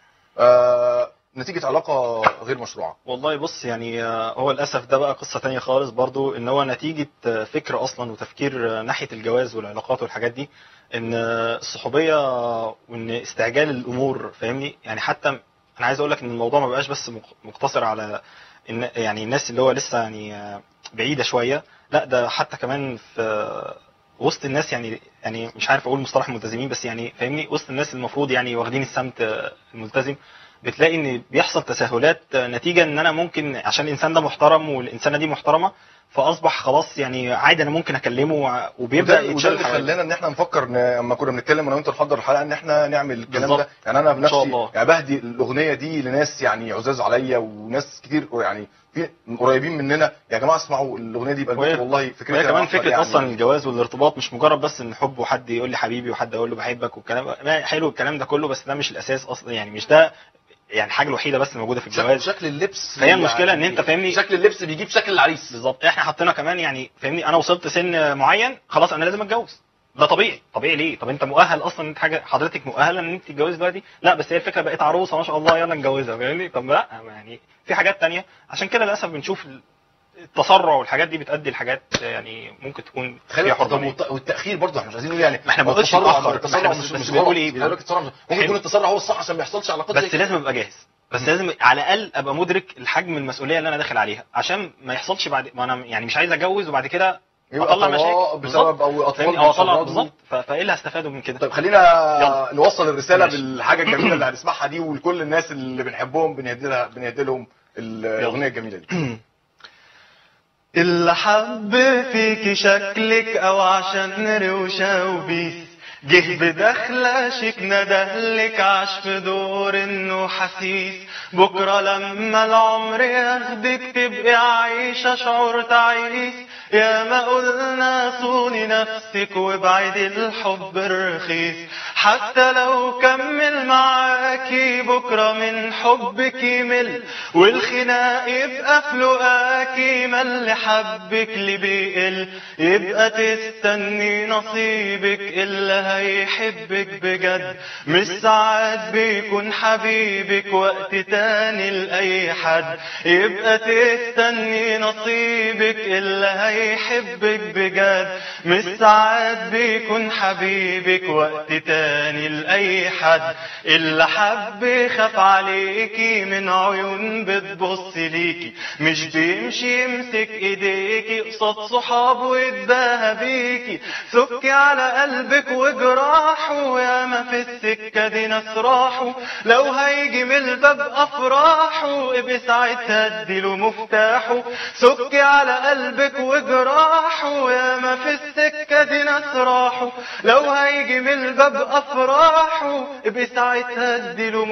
آه نتيجه علاقه غير مشروعه والله بص يعني آه، هو للاسف ده بقى قصه تانية خالص برضو ان هو نتيجه آه، فكر اصلا وتفكير آه، ناحيه الجواز والعلاقات والحاجات دي ان آه، الصحوبيه وان استعجال الامور فاهمني يعني حتى انا عايز اقول لك ان الموضوع ما بقاش بس مق- مقتصر على إن يعني الناس اللي هو لسه يعني آه، بعيده شويه لا ده حتى كمان في آه، وسط الناس يعني يعني مش عارف اقول مصطلح ملتزمين بس يعني فاهمني وسط الناس المفروض يعني واخدين السمت آه، الملتزم بتلاقي ان بيحصل تساهلات نتيجه ان انا ممكن عشان الانسان ده محترم والانسانه دي محترمه فاصبح خلاص يعني عادي انا ممكن اكلمه وبيبدا وده, وده يتشال اللي الحواجز. خلانا ان احنا نفكر ن- اما كنا بنتكلم انا وانت نحضر الحلقه ان احنا نعمل الكلام بالظبط. ده يعني انا إن شاء بنفسي الله. يعني بهدي الاغنيه دي لناس يعني عزاز عليا وناس كتير يعني في قريبين مننا يا جماعه اسمعوا الاغنيه دي يبقى وهي- والله فكرتها وهي كمان أحسن فكره يعني. اصلا الجواز والارتباط مش مجرد بس ان حب وحد يقول لي حبيبي وحد يقول له بحبك والكلام ما حلو الكلام ده كله بس ده مش الاساس اصلا يعني مش ده يعني الحاجه الوحيده بس الموجوده في شكل, الجواز شكل اللبس فهي المشكلة إن أنت فاهمني- شكل اللبس بيجيب شكل العريس بالظبط احنا حطينا كمان يعني فاهمني انا وصلت سن معين خلاص انا لازم اتجوز ده طبيعي طبيعي ليه طب انت مؤهل اصلا انت حاجه حضرتك مؤهله ان انت تتجوزي دلوقتي لا بس هي الفكره بقيت عروسه ما شاء الله يلا نجوزها فاهمني طب لا يعني في حاجات تانية عشان كده للاسف بنشوف التسرع والحاجات دي بتؤدي لحاجات يعني ممكن تكون خلي فيها طب حرمانيه والت- والتاخير برضه احنا مش عايزين نقول يعني ما احنا ما بنقولش التسرع- نتأخر، التسرع احنا مش بس- مش بس بنقول غلط. ايه؟ خلي بالك التسرع مش- ممكن حلو. يكون التسرع هو الصح عشان ما يحصلش علاقات زي بس كده. لازم ابقى جاهز بس لازم على الاقل ابقى مدرك الحجم المسؤوليه اللي انا داخل عليها عشان ما يحصلش بعد ما انا يعني مش عايز اتجوز وبعد كده يبقى اطلع طلاق مشاكل بسبب او اطفال فاهمني؟ او اطلع بيتشردوا. بالظبط ف- فايه اللي هستفاده من كده طيب خلينا يلا. نوصل الرساله ماشي. بالحاجه الجميله اللي هنسمعها دي ولكل الناس اللي بنحبهم بنهدي لها بنهدي لهم الاغنيه الجميله دي اللي حب فيكي شكلك او عشان روشة وبيس جه بدخلة شيك ندهلك عاش في دور انه حسيس بكرة لما العمر ياخدك تبقي عايشة شعور تعيس يا ما قلنا صوني نفسك وابعدي الحب الرخيص حتى لو كمل معاكي بكرة من حبك يمل والخناق يبقى في لقاكي ما اللي حبك اللي بيقل يبقى تستني نصيبك اللي هيحبك بجد مش ساعات بيكون حبيبك وقت تاني لأي حد يبقى تستني نصيبك اللي هيحبك بجد مش ساعات بيكون حبيبك وقت تاني لأي حد اللي حب يخاف عليكي من عيون بتبص ليكي مش بيمشي يمسك ايديكي قصاد صحابه ويتباهى بيكي سكي على قلبك وجراحه يا ما في السكة دي ناس راحوا لو هيجي من الباب افراحه ابقي ساعتها اديله مفتاحه سكي على قلبك وجراحه يا ما في السكة دي ناس راحوا لو هيجي من الباب افراحه ابقي ساعتها اديله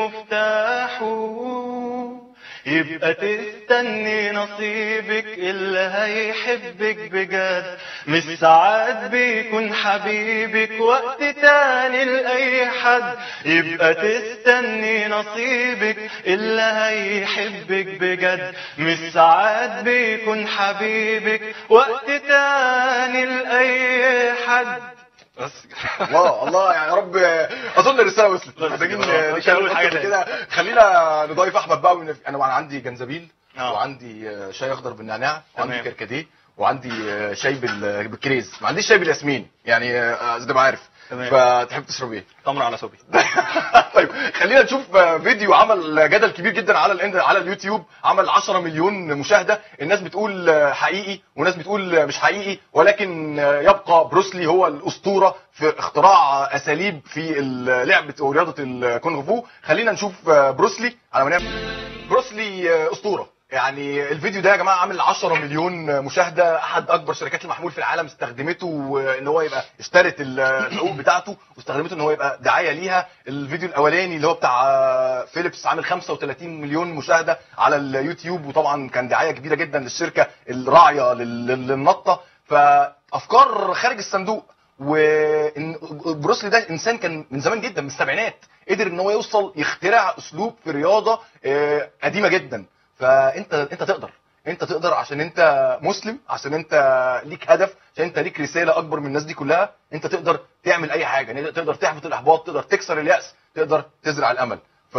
مفتاحه يبقى تستني نصيبك اللي هيحبك بجد مش ساعات بيكون حبيبك وقت تاني لأي حد يبقى تستني نصيبك اللي هيحبك بجد مش ساعات بيكون حبيبك وقت تاني لأي حد بس الله الله يعني يا رب اظن الرساله وصلت محتاجين مش نتكلم هقول حاجة أكتر من تاني. كده خلينا نضيف احمد بقى ونف... انا عندي جنزبيل آه. وعندي شاي اخضر بالنعناع وعندي تمام. كركديه وعندي شاي بال... بالكريز ما عنديش شاي بالياسمين يعني آه، زي ما عارف تمام. فتحب تشرب ايه تمر على صوبي طيب خلينا نشوف فيديو عمل جدل كبير جدا على الإند- على اليوتيوب عمل 10 مليون مشاهده الناس بتقول حقيقي وناس بتقول مش حقيقي ولكن يبقى بروسلي هو الاسطوره في اختراع اساليب في لعبه ورياضه الكونغ فو خلينا نشوف بروسلي على ما نعمل بروسلي اسطوره يعني الفيديو ده يا جماعه عامل 10 مليون مشاهده احد اكبر شركات المحمول في العالم استخدمته ان هو يبقى اشترت الحقوق بتاعته واستخدمته ان هو يبقى دعايه ليها الفيديو الاولاني اللي هو بتاع فيليبس عامل 35 مليون مشاهده على اليوتيوب وطبعا كان دعايه كبيره جدا للشركه الراعيه لل- للنطه فافكار خارج الصندوق وان بروسلي ده انسان كان من زمان جدا من السبعينات قدر ان هو يوصل يخترع اسلوب في رياضه آه، قديمه جدا فانت انت تقدر انت تقدر عشان انت مسلم عشان انت ليك هدف عشان انت ليك رساله اكبر من الناس دي كلها انت تقدر تعمل اي حاجه يعني تقدر تحبط الاحباط تقدر تكسر الياس تقدر تزرع الامل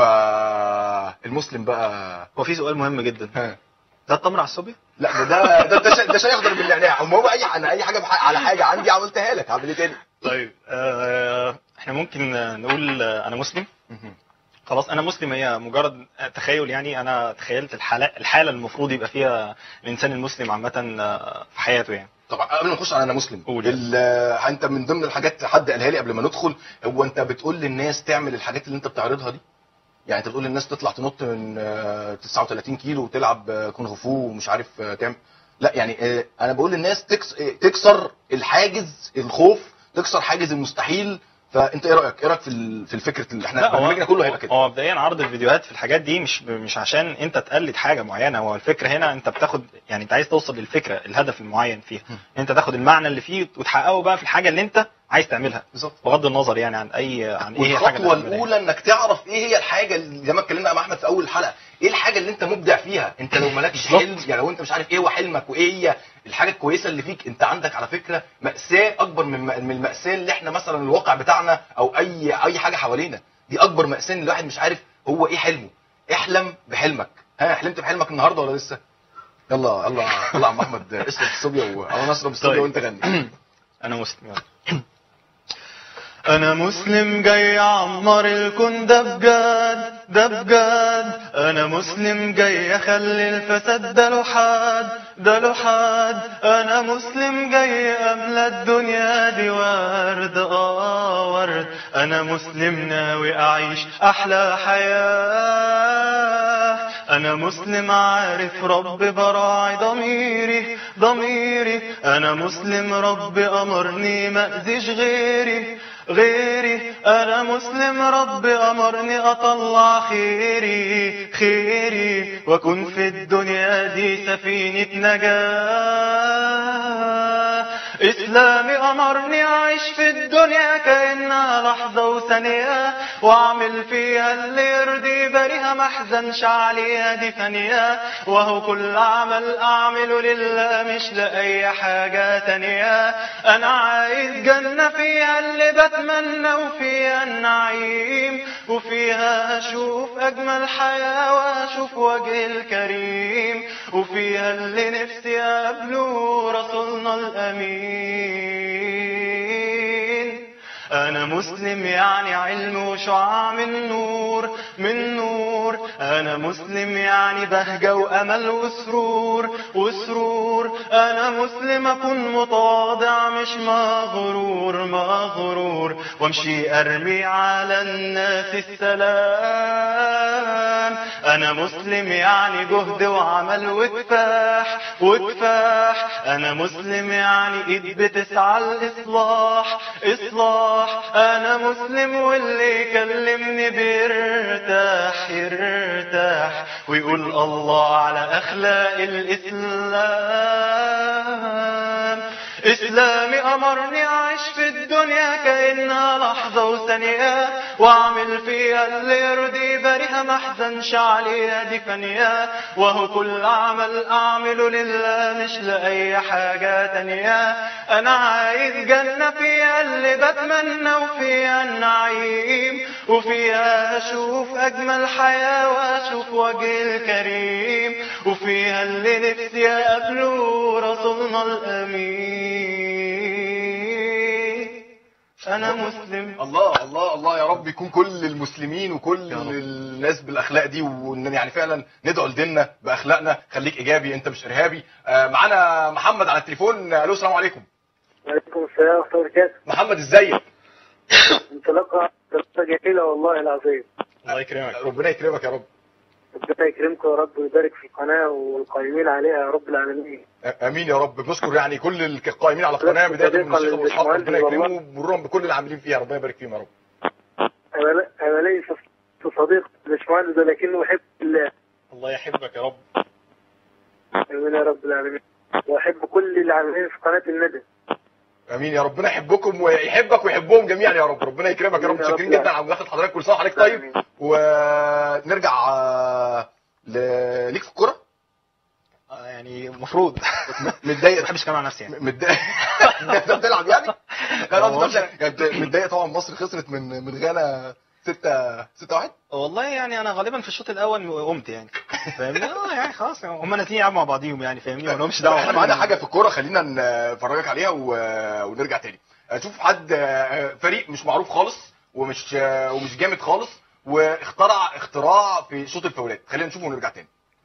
فالمسلم بقى هو في سؤال مهم جدا ها. ده التمر على الصوبي لا ده ده ده, ده, شيء- ده شيء يخضر بالنعناع اما هو اي انا اي حاجه بح- على حاجه عندي عملتها لك هعمل ايه تاني طيب آه احنا ممكن آه، نقول آه، انا مسلم خلاص انا مسلم هي مجرد تخيل يعني انا تخيلت الحاله الحاله اللي المفروض يبقى فيها الانسان المسلم عامه آه، في حياته يعني طبعا قبل ما نخش على انا مسلم قول. ال- انت من ضمن الحاجات حد قالها لي قبل ما ندخل هو انت بتقول للناس تعمل الحاجات اللي انت بتعرضها دي يعني انت بتقول للناس تطلع تنط من آه، 39 كيلو وتلعب آه، كونغ فو ومش عارف آه، تعمل لا يعني آه، انا بقول للناس تكس... آه، تكسر الحاجز الخوف تكسر حاجز المستحيل فانت ايه رايك ايه رايك في ال- في الفكره اللي احنا لا، هو- برنامجنا كله هيبقى كده هو مبدئيا عرض الفيديوهات في الحاجات دي مش مش عشان انت تقلد حاجه معينه هو الفكره هنا انت بتاخد يعني انت عايز توصل للفكره الهدف المعين فيها انت تاخد المعنى اللي فيه وتحققه بقى في الحاجه اللي انت عايز تعملها بالظبط بغض النظر يعني عن اي عن ايه هي الحاجه اللي والخطوه هتعملها. الاولى انك تعرف ايه هي الحاجه اللي زي ما اتكلمنا مع احمد في اول الحلقه ايه الحاجه اللي انت مبدع فيها انت لو مالكش بالظبط. حلم يعني لو انت مش عارف ايه هو حلمك وايه هي الحاجه الكويسه اللي فيك انت عندك على فكره ماساه اكبر من من الماساه اللي احنا مثلا الواقع بتاعنا او اي اي حاجه حوالينا دي اكبر ماساه ان الواحد مش عارف هو ايه حلمه احلم بحلمك ها حلمت بحلمك النهارده ولا لسه يلا يلا يلا يا عم احمد اشرب الصوبيا و... او انا اشرب الصوبيا طيب. وانت غني انا مسلم يلا انا مسلم جاي اعمر الكون ده بجد ده بجد انا مسلم جاي اخلي الفساد ده لحاد ده لحاد انا مسلم جاي املى الدنيا دي ورد اه ورد انا مسلم ناوي اعيش احلى حياه انا مسلم عارف رب براعي ضميري ضميري انا مسلم رب امرني ما اذيش غيري غيري انا مسلم رب امرني اطلع خيري خيري واكون في الدنيا دي سفينة نجاة اسلامي امرني اعيش في الدنيا كانها لحظة وثانية واعمل فيها اللي يرضي بريها ما احزنش عليها دي ثانية وهو كل عمل اعمله لله مش لاي حاجة تانية انا عايز جنة فيها اللي بتمنى وفيها النعيم وفيها اشوف اجمل حياة واشوف وجه الكريم وفيها اللي نفسي اقابله رسولنا الامين انا مسلم يعني علم وشعاع من نور من نور انا مسلم يعني بهجة وامل وسرور وسرور انا مسلم اكون متواضع مش مغرور مغرور وامشي ارمي على الناس السلام انا مسلم يعني جهد وعمل وكفاح وكفاح انا مسلم يعني ايد بتسعى الاصلاح اصلاح انا مسلم واللي يكلمني بيرتاح يرتاح ويقول الله على اخلاق الاسلام اسلامي امرني اعيش في الدنيا كانها لحظه وثانيه واعمل فيها اللي يرضي بريها ما احزنش عليها دي فانيه وهو كل عمل اعمله لله مش لاي حاجه تانيه انا عايز جنه فيها اللي بتمنى وفيها النعيم وفيها اشوف اجمل حياه واشوف وجه الكريم وفيها اللي نفسي اقابله رسولنا الامين انا مسلم الله الله الله يا رب يكون كل المسلمين وكل الناس بالاخلاق دي وان يعني فعلا ندعو لديننا باخلاقنا خليك ايجابي انت مش ارهابي آه، معانا محمد على التليفون الو السلام عليكم وعليكم السلام ورحمة الله وبركاته محمد ازيك انطلاقة انطلاقة جميلة والله العظيم الله يكرمك ربنا يكرمك يا رب ربنا يكرمكم يا رب ويبارك في القناة والقائمين عليها يا رب العالمين امين يا رب بنشكر يعني كل القائمين على القناه بدايه من الشيخ ابو اسحاق ربنا يكرمه مرورا بكل العاملين فيها ربنا يبارك فيهم يا رب أنا لا- أنا ليس صديق باشمهندس ولكنه أحب الله الله يحبك يا رب آمين يا رب العالمين وأحب كل العاملين في قناة الندى امين يا ربنا يحبكم ويحبك ويحبهم جميعا يا رب ربنا يكرمك يا رب آمين يا رب. شاكرين جدا على مداخله حضرتك كل سنه وحضرتك طيب آمين. ونرجع آه، ل- ليك في الكوره آه، يعني المفروض ما متضايق بحبش اتكلم عن نفسي يعني متضايق انت بتلعب يعني؟ لا قصدي طبعاً يعني أنت متضايق طبعا مصر خسرت من من غانا 6 6 1 والله يعني انا غالبا في الشوط الاول قمت يعني فاهمني اه يعني خلاص هم نازلين يلعبوا مع بعضيهم يعني فاهمني ما لهمش دعوه احنا معانا حاجه في الكوره خلينا نفرجك عليها و- ونرجع تاني شوف حد آه، فريق مش معروف خالص ومش آه، ومش جامد خالص واخترع اختراع في شوط الفاولات خلينا نشوفه ونرجع تاني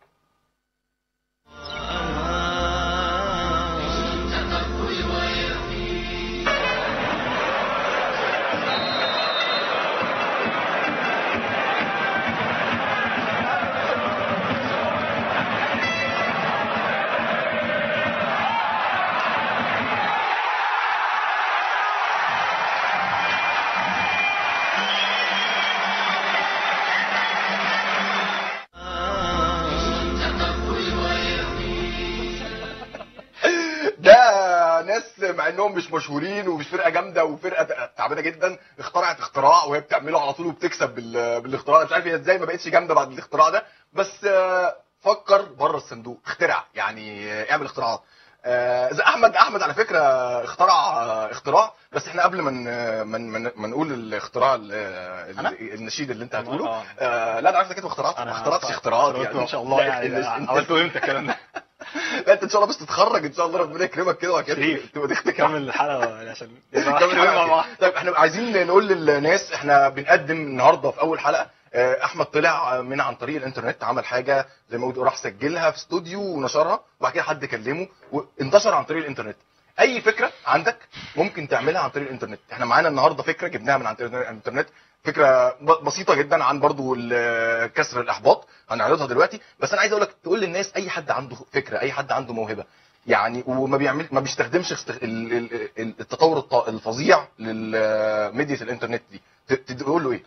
ده ناس مع انهم مش مشهورين ومش فرقه جامده وفرقه تعبانه جدا اخترعت اختراع وهي بتعمله على طول وبتكسب بال- بالاختراع ده. مش عارف هي ازاي ما بقتش جامده بعد الاختراع ده بس آه، فكر بره الصندوق اخترع يعني آه، اعمل اختراعات آه، زي احمد احمد على فكره اخترع آه، اختراع بس احنا قبل ما ن- ما ن- ما نقول الاختراع ال- أنا؟ ال- النشيد اللي انت هتقوله آه. آه، لا انا عارف انك انت اخترعت ما اخترعتش اختراعات يعني ما شاء الله يعني ال- عملته امتى الكلام ده لا انت ان شاء الله بس تتخرج ان شاء الله ربنا يكرمك كده وبعد كده شريف. تبقى تختك كمل الحلقه عشان كمل مع بعض الحلقة. طيب احنا عايزين نقول للناس احنا بنقدم النهارده في اول حلقه آه، احمد طلع من عن طريق الانترنت عمل حاجه زي ما قلت راح سجلها في استوديو ونشرها وبعد كده حد كلمه وانتشر عن طريق الانترنت اي فكره عندك ممكن تعملها عن طريق الانترنت احنا معانا النهارده فكره جبناها من عن طريق الانترنت فكره ب- بسيطه جدا عن برضو ال- كسر الاحباط هنعرضها دلوقتي بس انا عايز اقول لك تقول للناس اي حد عنده فكره اي حد عنده موهبه يعني وما بيعمل ما بيستخدمش استخ... ال... ال... ال- التطور الط... الفظيع لميديا الانترنت دي ت- تقول له ايه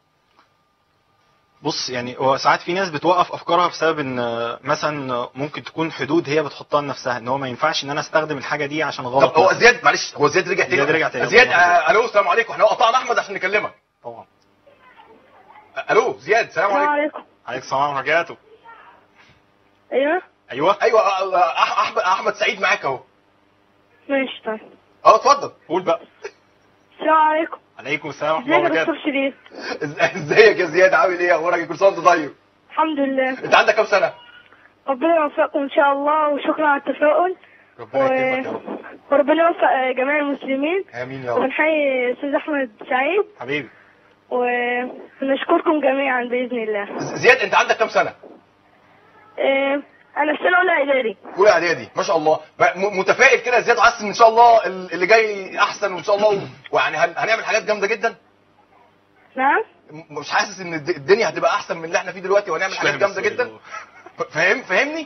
بص يعني هو ساعات في ناس بتوقف افكارها بسبب ان آه، مثلا آه، ممكن تكون حدود هي بتحطها لنفسها ان هو ما ينفعش ان انا استخدم الحاجه دي عشان غلط طب هو مثلاً. زياد معلش هو زياد رجع تاني زياد رجع تاني. زياد آه... الو السلام عليكم احنا قطعنا احمد عشان نكلمك طبعا آه، الو زياد السلام السلام عليكم عليكم عليك السلام ورحمه الله وبركاته ايوه ايوه ايوه آه، آه، أح- احمد احمد سعيد معاك اهو ماشي طيب اه اتفضل قول بقى السلام عليكم عليكم السلام ورحمه ازيك الله يا وبركاته دكتور شريف إز- ازيك يا زياد عامل ايه اخبارك كل سنه وانت طيب الحمد لله انت عندك كام سنه ربنا يوفقكم ان شاء الله وشكرا على التفاؤل ربنا يكرمك يا رب وربنا يوفق جميع المسلمين امين يا رب وبنحيي استاذ احمد سعيد حبيبي ونشكركم جميعا باذن الله ز- زياد انت عندك كام سنه آه، انا في سنه اولى اعدادي اولى اعدادي ما شاء الله م- متفائل كده يا زياد وحاسس ان شاء الله ال- اللي جاي احسن وان شاء الله و- ويعني هن- هنعمل حاجات جامده جدا نعم م- مش حاسس ان الد- الدنيا هتبقى احسن من اللي احنا فيه دلوقتي وهنعمل حاجات فاهم جامده السؤال جدا هو. ف- فاهم فاهمني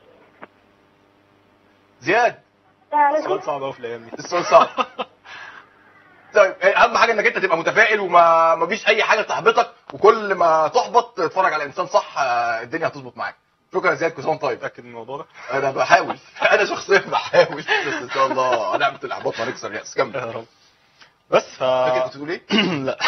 زياد سؤال صعب قوي في الايام دي السؤال صعب طيب اهم حاجه انك انت تبقى متفائل وما ما فيش اي حاجه تحبطك وكل ما تحبط تتفرج على انسان صح آه، الدنيا هتظبط معاك شكرا يا زياد كل سنه وأنت طيب متاكد من الموضوع ده انا بحاول انا شخصيا بحاول بس ان شاء الله هنعمل الاحباط وهنكسر الياس يا كمل رب بس ف فاكر كنت بتقول ايه؟ لا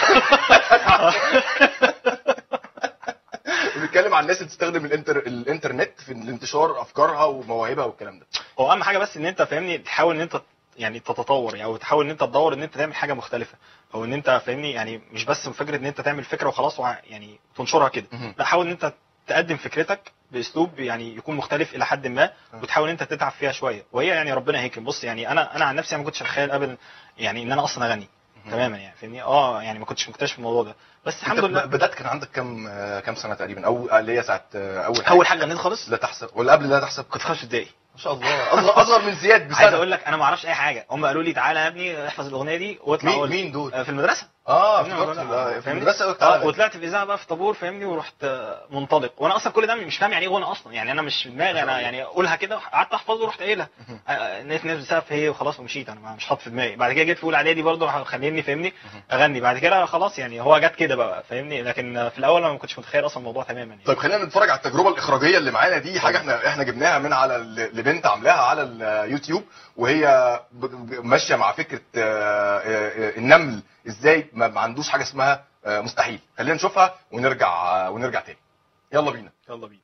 بنتكلم عن الناس اللي بتستخدم الانتر... الانترنت في الانتشار افكارها ومواهبها والكلام ده هو اهم حاجه بس ان انت فاهمني تحاول ان انت يعني تتطور يعني او تحاول ان انت تدور ان انت تعمل حاجه مختلفه او ان انت فاهمني يعني مش بس فكره ان انت تعمل فكره وخلاص وع- يعني تنشرها كده مهم. لا حاول ان انت تقدم فكرتك باسلوب يعني يكون مختلف الى حد ما وتحاول ان انت تتعب فيها شويه وهي يعني ربنا هيكرم بص يعني انا انا عن نفسي ما كنتش اتخيل ابدا يعني ان انا اصلا اغني تماما يعني فاهمني اه يعني ما كنتش مكتشف الموضوع ده بس الحمد انت لله بدات كان عندك كام آه، كام سنه تقريبا او اللي هي ساعه آه، اول اول حاجه غنيت خالص لا تحسب ولا قبل لا تحسب كنت خمس ابتدائي ما شاء الله اصغر اصغر من زياد عايز بسنه اقول لك انا ما اعرفش اي حاجه هم قالوا لي تعالى يا ابني احفظ الاغنيه دي واطلع مين قول. مين دول؟ آه، في المدرسه اه فاهمني؟ افتكرت والله- آه، في فاهمني؟ المدرسه قلت اه تعالى. وطلعت في اذاعه بقى في طابور فاهمني ورحت آه، منطلق وانا اصلا كل ده مش فاهم يعني ايه غنى اصلا يعني انا مش في دماغي انا يعني اقولها كده قعدت احفظ ورحت قايلها آه، لقيت ناس بتسقف هي وخلاص ومشيت انا ما- مش حاطط في دماغي بعد كده جيت في اولى اعدادي برضه راح خليني فاهمني اغني بعد كده خلاص يعني هو جت كده بقى فاهمني لكن آه، في الاول انا ما كنتش متخيل اصلا الموضوع تماما يعني طيب خلينا نتفرج على التجربه الاخراجيه اللي معانا دي حاجه احنا احنا جبناها من على ال- لبنت عاملاها على اليوتيوب وهي ب- ب- ماشيه مع فكره آه، آه، النمل ازاي ما ما عندوش حاجه اسمها آه، مستحيل خلينا نشوفها ونرجع آه، ونرجع تاني يلا بينا يلا بينا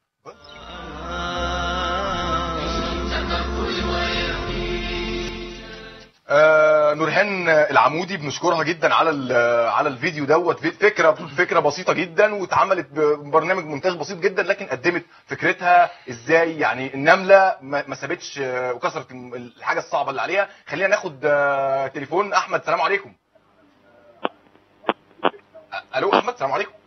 آه، نورهان العمودي بنشكرها جدا على ال- على الفيديو دوت في- فكره فكره بسيطه جدا واتعملت ببرنامج مونتاج بسيط جدا لكن قدمت فكرتها ازاي يعني النمله ما ما سابتش آه، وكسرت الحاجه الصعبه اللي عليها خلينا ناخد آه، تليفون احمد سلام عليكم أ- الو احمد سلام عليكم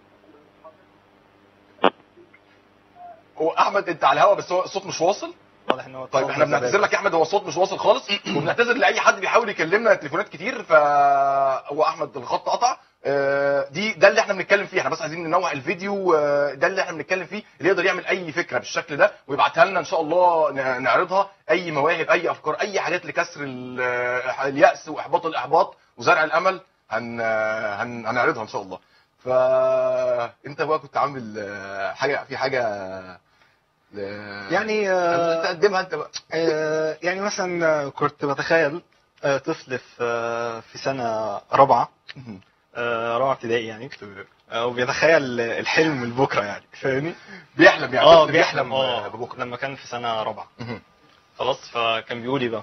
هو احمد انت على الهوا بس هو الصوت مش واصل واضح ان هو طيب احنا بنعتذر لك يا احمد هو الصوت مش واصل خالص وبنعتذر لاي حد بيحاول يكلمنا تليفونات كتير فهو احمد الخط قطع آه، دي ده اللي احنا بنتكلم فيه احنا بس عايزين ننوع الفيديو آه، ده اللي احنا بنتكلم فيه اللي يقدر يعمل اي فكره بالشكل ده ويبعتها لنا ان شاء الله ن- نعرضها اي مواهب اي افكار اي حاجات لكسر ال- آه، الياس واحباط الاحباط وزرع الامل هن آه، هن هنعرضها ان شاء الله فانت بقى كنت عامل آه، حاجه في حاجه ل- يعني آه، تقدمها انت بقى آه، يعني مثلا آه، كنت بتخيل آه، طفل في آه، في سنه رابعه آه، رابعه ابتدائي يعني آه، وبيتخيل الحلم لبكره يعني فاهمني؟ بيحلم يعني اه طفل بيحلم آه، اه ببكره لما كان في سنه رابعه مهم. خلاص فكان بيقول ايه بقى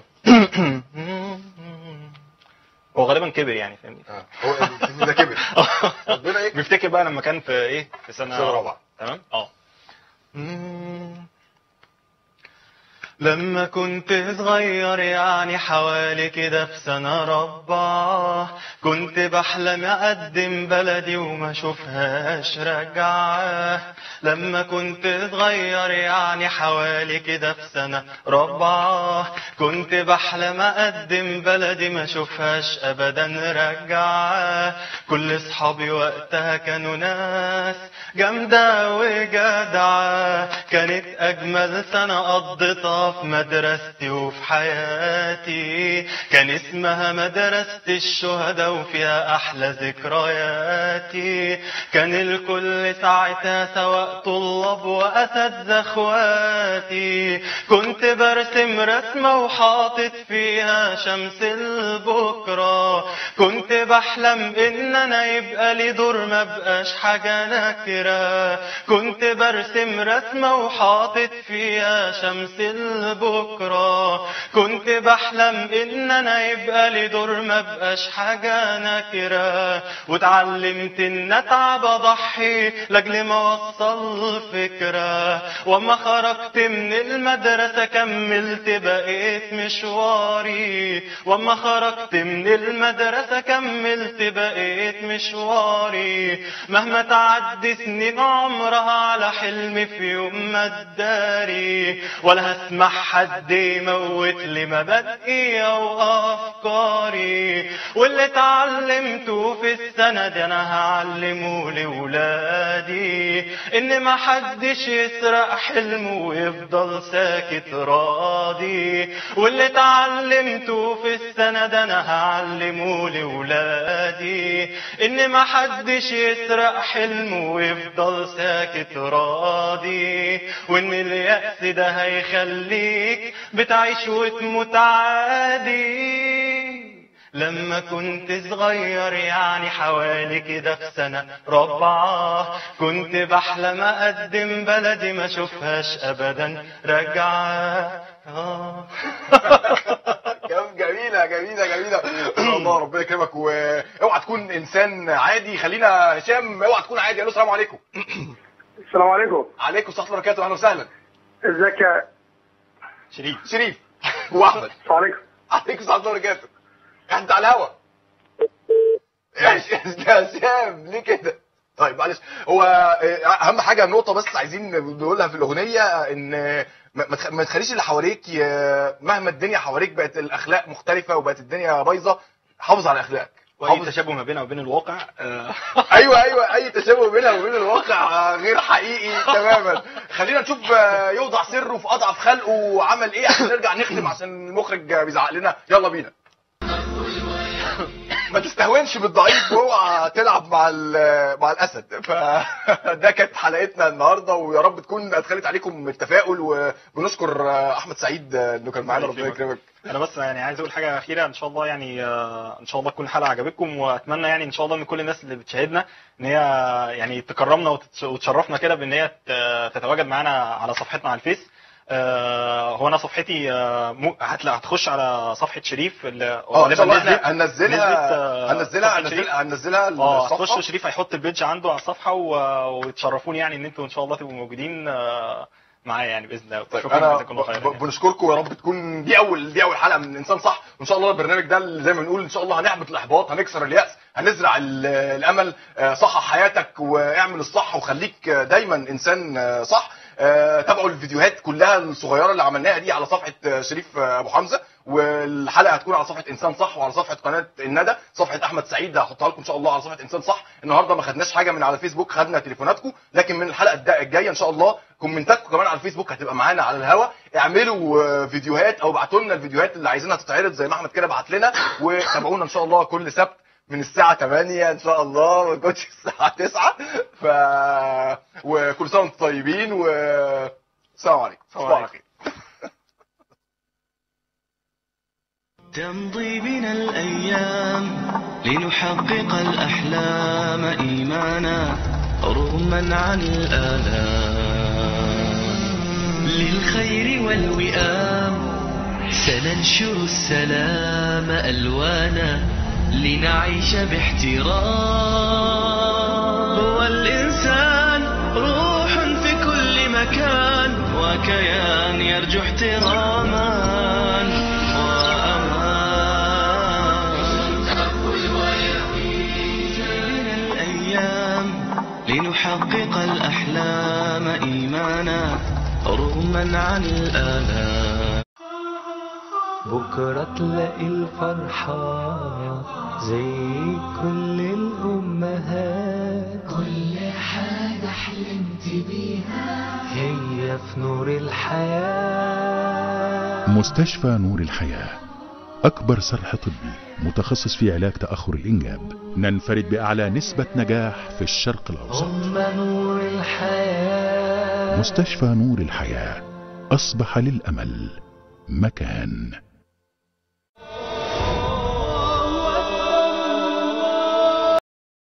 هو غالبا كبر يعني فاهمني آه. هو الفيلم ده كبر ربنا يكرم بيفتكر بقى لما كان في ايه في سنه سنة رابعه رابعة. تمام اه لما كنت صغير يعني حوالي كده في سنة ربعة كنت بحلم أقدم بلدي وما أشوفهاش رجعة لما كنت صغير يعني حوالي كده في سنة ربعة كنت بحلم أقدم بلدي ما أشوفهاش أبدا رجعة كل أصحابي وقتها كانوا ناس جامدة وجدعة كانت أجمل سنة قضيتها في مدرستي وفي حياتي كان اسمها مدرسة الشهداء وفيها أحلى ذكرياتي كان الكل ساعتها سواء طلاب وأساتذة اخواتي كنت برسم رسمة وحاطط فيها شمس البكرة كنت بحلم إن أنا يبقى لي دور ما بقاش حاجة نكرة كنت برسم رسمة وحاطط فيها شمس البكرة كنت بحلم إن أنا يبقى لي دور ما بقاش حاجة نكرة واتعلمت إن أتعب أضحي لأجل ما أوصل فكرة وأما خرجت من المدرسة كملت بقيت مشواري وأما خرجت من المدرسة كملت بقيت مشواري مهما تعدي سنين عمرها على حلمي في يوم ما اداري ولا هسمح حد يموت لي مبادئي او افكاري واللي اتعلمته في السنة دي انا هعلمه لولادي ان ما حدش يسرق حلمه ويفضل ساكت راضي واللي اتعلمته في السنة ده انا هعلمه لولادي ان ما حدش يسرق حلمه ويفضل ساكت راضي وان اليأس ده هيخليك بتعيش وتموت عادي لما كنت صغير يعني حوالي كده في سنة رابعة كنت بحلم أقدم بلدي ما أشوفهاش أبدا رجعة آه. كلام جميله جميله جميله الله ربنا يكرمك واوعى تكون انسان عادي خلينا هشام اوعى تكون عادي الو السلام عليكم السلام عليكم عليكم السلام ورحمه الله وبركاته اهلا وسهلا ازيك يا شريف شريف واحمد السلام عليكم عليكم السلام ورحمه الله وبركاته انت على الهوا يا ش- يا هشام ليه كده طيب معلش هو اهم حاجه نقطه بس عايزين نقولها في الاغنيه ان ما ما تخ- ما تخليش اللي حواليك ي- مهما الدنيا حواليك بقت الاخلاق مختلفه وبقت الدنيا بايظه حافظ على اخلاقك واي حافظ تشابه ما بينها وبين الواقع آه، ايوه ايوه اي تشابه بينها وبين الواقع غير حقيقي تماما خلينا نشوف آه، يوضع سره في اضعف خلقه وعمل ايه عشان نرجع نختم عشان المخرج بيزعق لنا يلا بينا ما تستهونش بالضعيف واوعى تلعب مع ال- مع الاسد فده كانت حلقتنا النهارده ويا رب تكون ادخلت عليكم التفاؤل وبنشكر آه، احمد سعيد آه، انه كان معانا ربنا يكرمك انا بس يعني عايز اقول حاجه اخيره ان شاء الله يعني آه، ان شاء الله تكون الحلقه عجبتكم واتمنى يعني ان شاء الله من كل الناس اللي بتشاهدنا ان هي يعني تكرمنا وتتش- وتشرفنا كده بان هي ت- تتواجد معانا على صفحتنا على الفيس آه، هو انا صفحتي آه، مو- هتلا- هتخش على صفحه شريف اللي اه ان شاء الله غالباً احنا نزلت- نزلت، هننزلها آه، هننزلها صفحة شريف. هننزلها هننزلها اه الصفحة. هتخشوا شريف هيحط البيدج عنده على الصفحه و- وتشرفوني يعني ان انتوا ان شاء الله تبقوا موجودين آه، معايا يعني باذن الله طيب شكرا انا جزاكم الله خيرا ب- ب- بنشكركم يا رب تكون دي اول دي اول حلقه من انسان صح وان شاء الله البرنامج ده اللي زي ما بنقول ان شاء الله هنحبط الاحباط هنكسر الياس هنزرع ال- الامل آه، صحح حياتك واعمل الصح وخليك آه، دايما انسان آه، صح آه، تابعوا الفيديوهات كلها الصغيره اللي عملناها دي على صفحه آه، شريف آه، ابو حمزه والحلقه هتكون على صفحه انسان صح وعلى صفحه قناه الندى صفحه احمد سعيد هحطها لكم ان شاء الله على صفحه انسان صح النهارده ما خدناش حاجه من على الفيسبوك خدنا تليفوناتكم لكن من الحلقه الدا- الجايه ان شاء الله كومنتاتكم كمان على الفيسبوك هتبقى معانا على الهوا اعملوا آه، فيديوهات او ابعتوا لنا الفيديوهات اللي عايزينها تتعرض زي ما احمد كده بعت لنا وتابعونا ان شاء الله كل سبت من الساعة 8 ان شاء الله ما تكونش الساعة 9 ف وكل سنة وانتم طيبين و السلام عليكم تصبحوا على خير تمضي بنا الأيام لنحقق الأحلام إيمانا رغما عن الآلام للخير والوئام سننشر السلام ألوانا لنعيش باحترام هو الإنسان روح في كل مكان وكيان يرجو احتراما وأمان الأيام لنحقق الأحلام إيمانا رغما عن الآلام بكرة تلاقي الفرحة زي كل الأمهات كل حاجة حلمت بيها هي في نور الحياة مستشفى نور الحياة أكبر صرح طبي متخصص في علاج تأخر الإنجاب ننفرد بأعلى نسبة نجاح في الشرق الأوسط هم نور الحياة مستشفى نور الحياة أصبح للأمل مكان